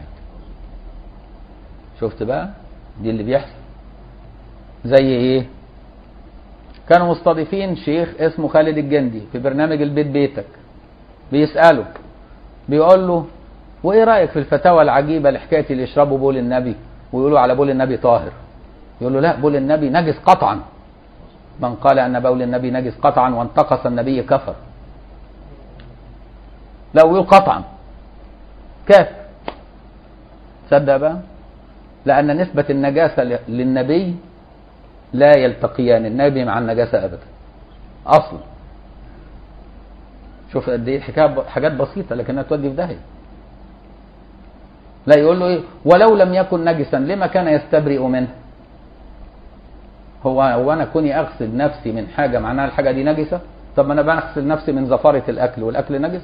شفت بقى دي اللي بيحصل زي ايه كانوا مستضيفين شيخ اسمه خالد الجندي في برنامج البيت بيتك بيسأله بيقول له وايه رأيك في الفتاوى العجيبة لحكاية اللي يشربوا بول النبي ويقولوا على بول النبي طاهر يقول له لا بول النبي نجس قطعا من قال ان بول النبي نجس قطعا وانتقص النبي كفر لو يقول قطعا كافر تصدق بقى لأن نسبة النجاسة ل- للنبي لا يلتقيان النبي مع النجاسة أبدا أصلا شوف قد إيه الحكاية ب- حاجات بسيطة لكنها تودي في داهية لا يقول له إيه ولو لم يكن نجسا لما كان يستبرئ منه هو هو أنا كوني أغسل نفسي من حاجة معناها الحاجة دي نجسة طب ما أنا بغسل نفسي من زفارة الأكل والأكل نجس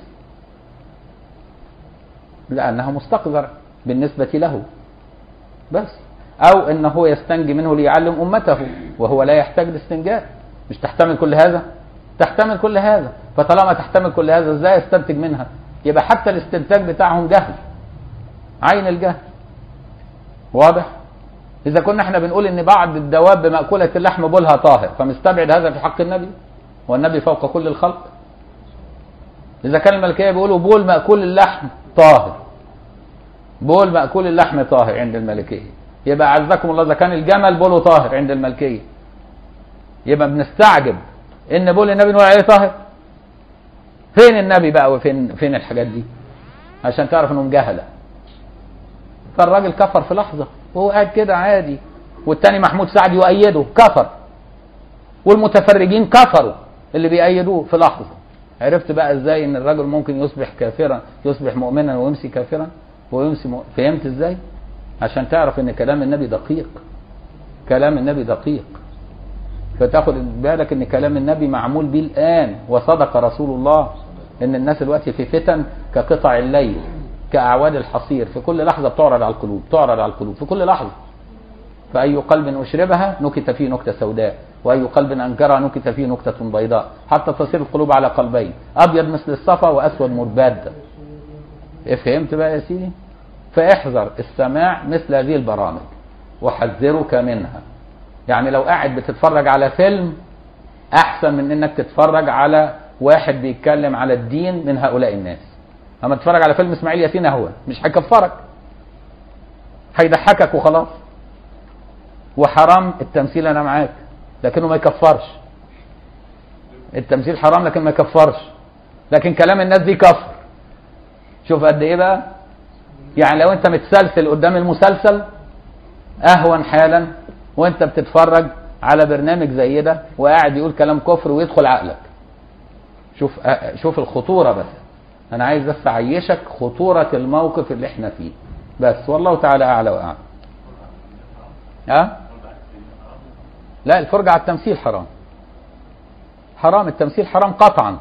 لأنها مستقذرة بالنسبة له بس أو أنه هو يستنجي منه ليعلم أمته وهو لا يحتاج لاستنجاء مش تحتمل كل هذا تحتمل كل هذا فطالما تحتمل كل هذا ازاي يستنتج منها يبقى حتى الاستنتاج بتاعهم جهل عين الجهل واضح إذا كنا احنا بنقول إن بعض الدواب مأكولة اللحم بولها طاهر فمستبعد هذا في حق النبي والنبي فوق كل الخلق إذا كان الملكية بيقولوا بول مأكول اللحم طاهر بول مأكول اللحم طاهر عند الملكية يبقى أعزكم الله إذا كان الجمل بوله طاهر عند الملكية يبقى بنستعجب إن بول النبي نقول عليه طاهر فين النبي بقى وفين فين الحاجات دي عشان تعرف انهم جهله فالراجل كفر في لحظه وهو قاعد كده عادي والتاني محمود سعد يؤيده كفر والمتفرجين كفروا اللي بيأيدوه في لحظه عرفت بقى ازاي ان الرجل ممكن يصبح كافرا يصبح مؤمنا ويمسي كافرا ويمسي مؤ... فهمت ازاي عشان تعرف ان كلام النبي دقيق كلام النبي دقيق فتاخد بالك ان كلام النبي معمول به الان وصدق رسول الله ان الناس دلوقتي في فتن كقطع الليل كاعواد الحصير في كل لحظه بتعرض على القلوب تعرض على القلوب في كل لحظه فأي قلب أشربها نكت فيه نكتة سوداء وأي قلب أنكرها نكت فيه نكتة بيضاء حتى تصير القلوب على قلبين أبيض مثل الصفا وأسود مرباد فهمت بقى يا سيدي فاحذر السماع مثل هذه البرامج وحذرك منها يعني لو قاعد بتتفرج على فيلم أحسن من إنك تتفرج على واحد بيتكلم على الدين من هؤلاء الناس أما تتفرج على فيلم إسماعيل ياسين هو مش هيكفرك هيضحكك وخلاص وحرام التمثيل انا معاك لكنه ما يكفرش التمثيل حرام لكن ما يكفرش لكن كلام الناس دي كفر شوف قد ايه بقى يعني لو انت متسلسل قدام المسلسل اهون حالا وانت بتتفرج على برنامج زي ده وقاعد يقول كلام كفر ويدخل عقلك شوف أه شوف الخطوره بس انا عايز بس اعيشك خطوره الموقف اللي احنا فيه بس والله تعالى اعلى واعلم ها لا الفرجة على التمثيل حرام حرام التمثيل حرام قطعا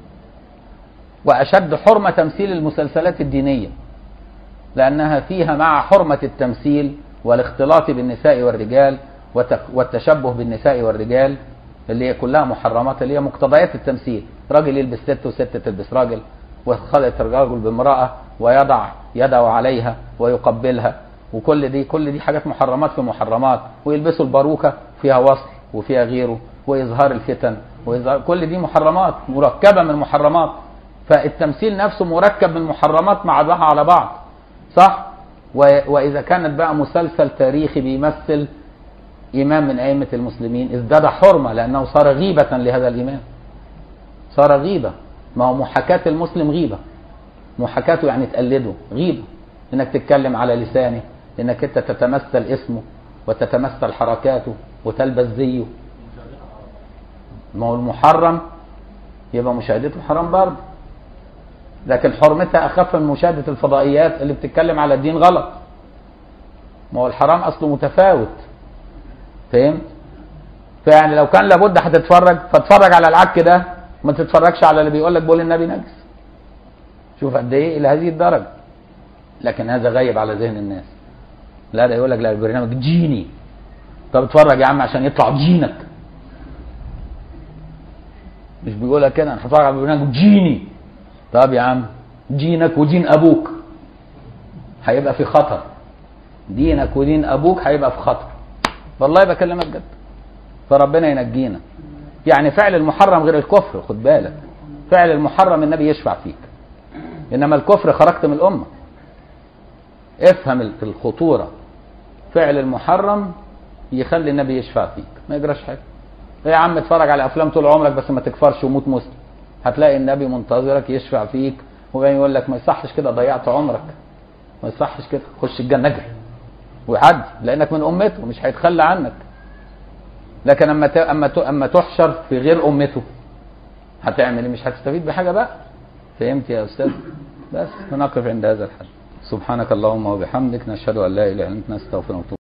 وأشد حرمة تمثيل المسلسلات الدينية لأنها فيها مع حرمة التمثيل والاختلاط بالنساء والرجال والتشبه بالنساء والرجال اللي هي كلها محرمات اللي هي مقتضيات التمثيل راجل يلبس ست وست تلبس راجل وخلط الرجل بامرأة ويضع يده عليها ويقبلها وكل دي كل دي حاجات محرمات في محرمات ويلبسوا الباروكه فيها وصل وفيها غيره واظهار الفتن وإظهار كل دي محرمات مركبه من المحرمات فالتمثيل نفسه مركب من محرمات مع بعضها على بعض صح واذا كانت بقى مسلسل تاريخي بيمثل امام من ائمه المسلمين ازداد حرمه لانه صار غيبه لهذا الامام صار غيبه ما هو محاكاه المسلم غيبه محاكاته يعني تقلده غيبه انك تتكلم على لسانه انك انت تتمثل اسمه وتتمثل حركاته وتلبس زيه ما هو المحرم يبقى مشاهدته حرام برضه لكن حرمتها اخف من مشاهده الفضائيات اللي بتتكلم على الدين غلط ما هو الحرام اصله متفاوت فهمت فيعني لو كان لابد هتتفرج فاتفرج على العك ده ما تتفرجش على اللي بيقول لك بقول النبي نجس شوف قد ايه الى هذه الدرجه لكن هذا غايب على ذهن الناس لا ده يقول لك لا البرنامج جيني طب اتفرج يا عم عشان يطلع جينك مش بيقولها كده انا هتفرج على برنامج جيني طب يا عم جينك ودين ابوك هيبقى في خطر دينك ودين ابوك هيبقى في خطر والله بكلمك جد فربنا ينجينا يعني فعل المحرم غير الكفر خد بالك فعل المحرم النبي يشفع فيك انما الكفر خرجت من الامه افهم الخطوره فعل المحرم يخلي النبي يشفع فيك ما يجراش حاجه إيه يا عم اتفرج على افلام طول عمرك بس ما تكفرش وموت مسلم هتلاقي النبي منتظرك يشفع فيك وبعدين يقول لك ما يصحش كده ضيعت عمرك ما يصحش كده خش الجنه اجري ويعدي لانك من امته مش هيتخلى عنك لكن اما ت... اما ت... اما تحشر في غير امته هتعمل ايه مش هتستفيد بحاجه بقى فهمت يا استاذ بس نقف عند هذا الحد سبحانك اللهم وبحمدك نشهد ان لا اله الا انت نستغفرك ونتوب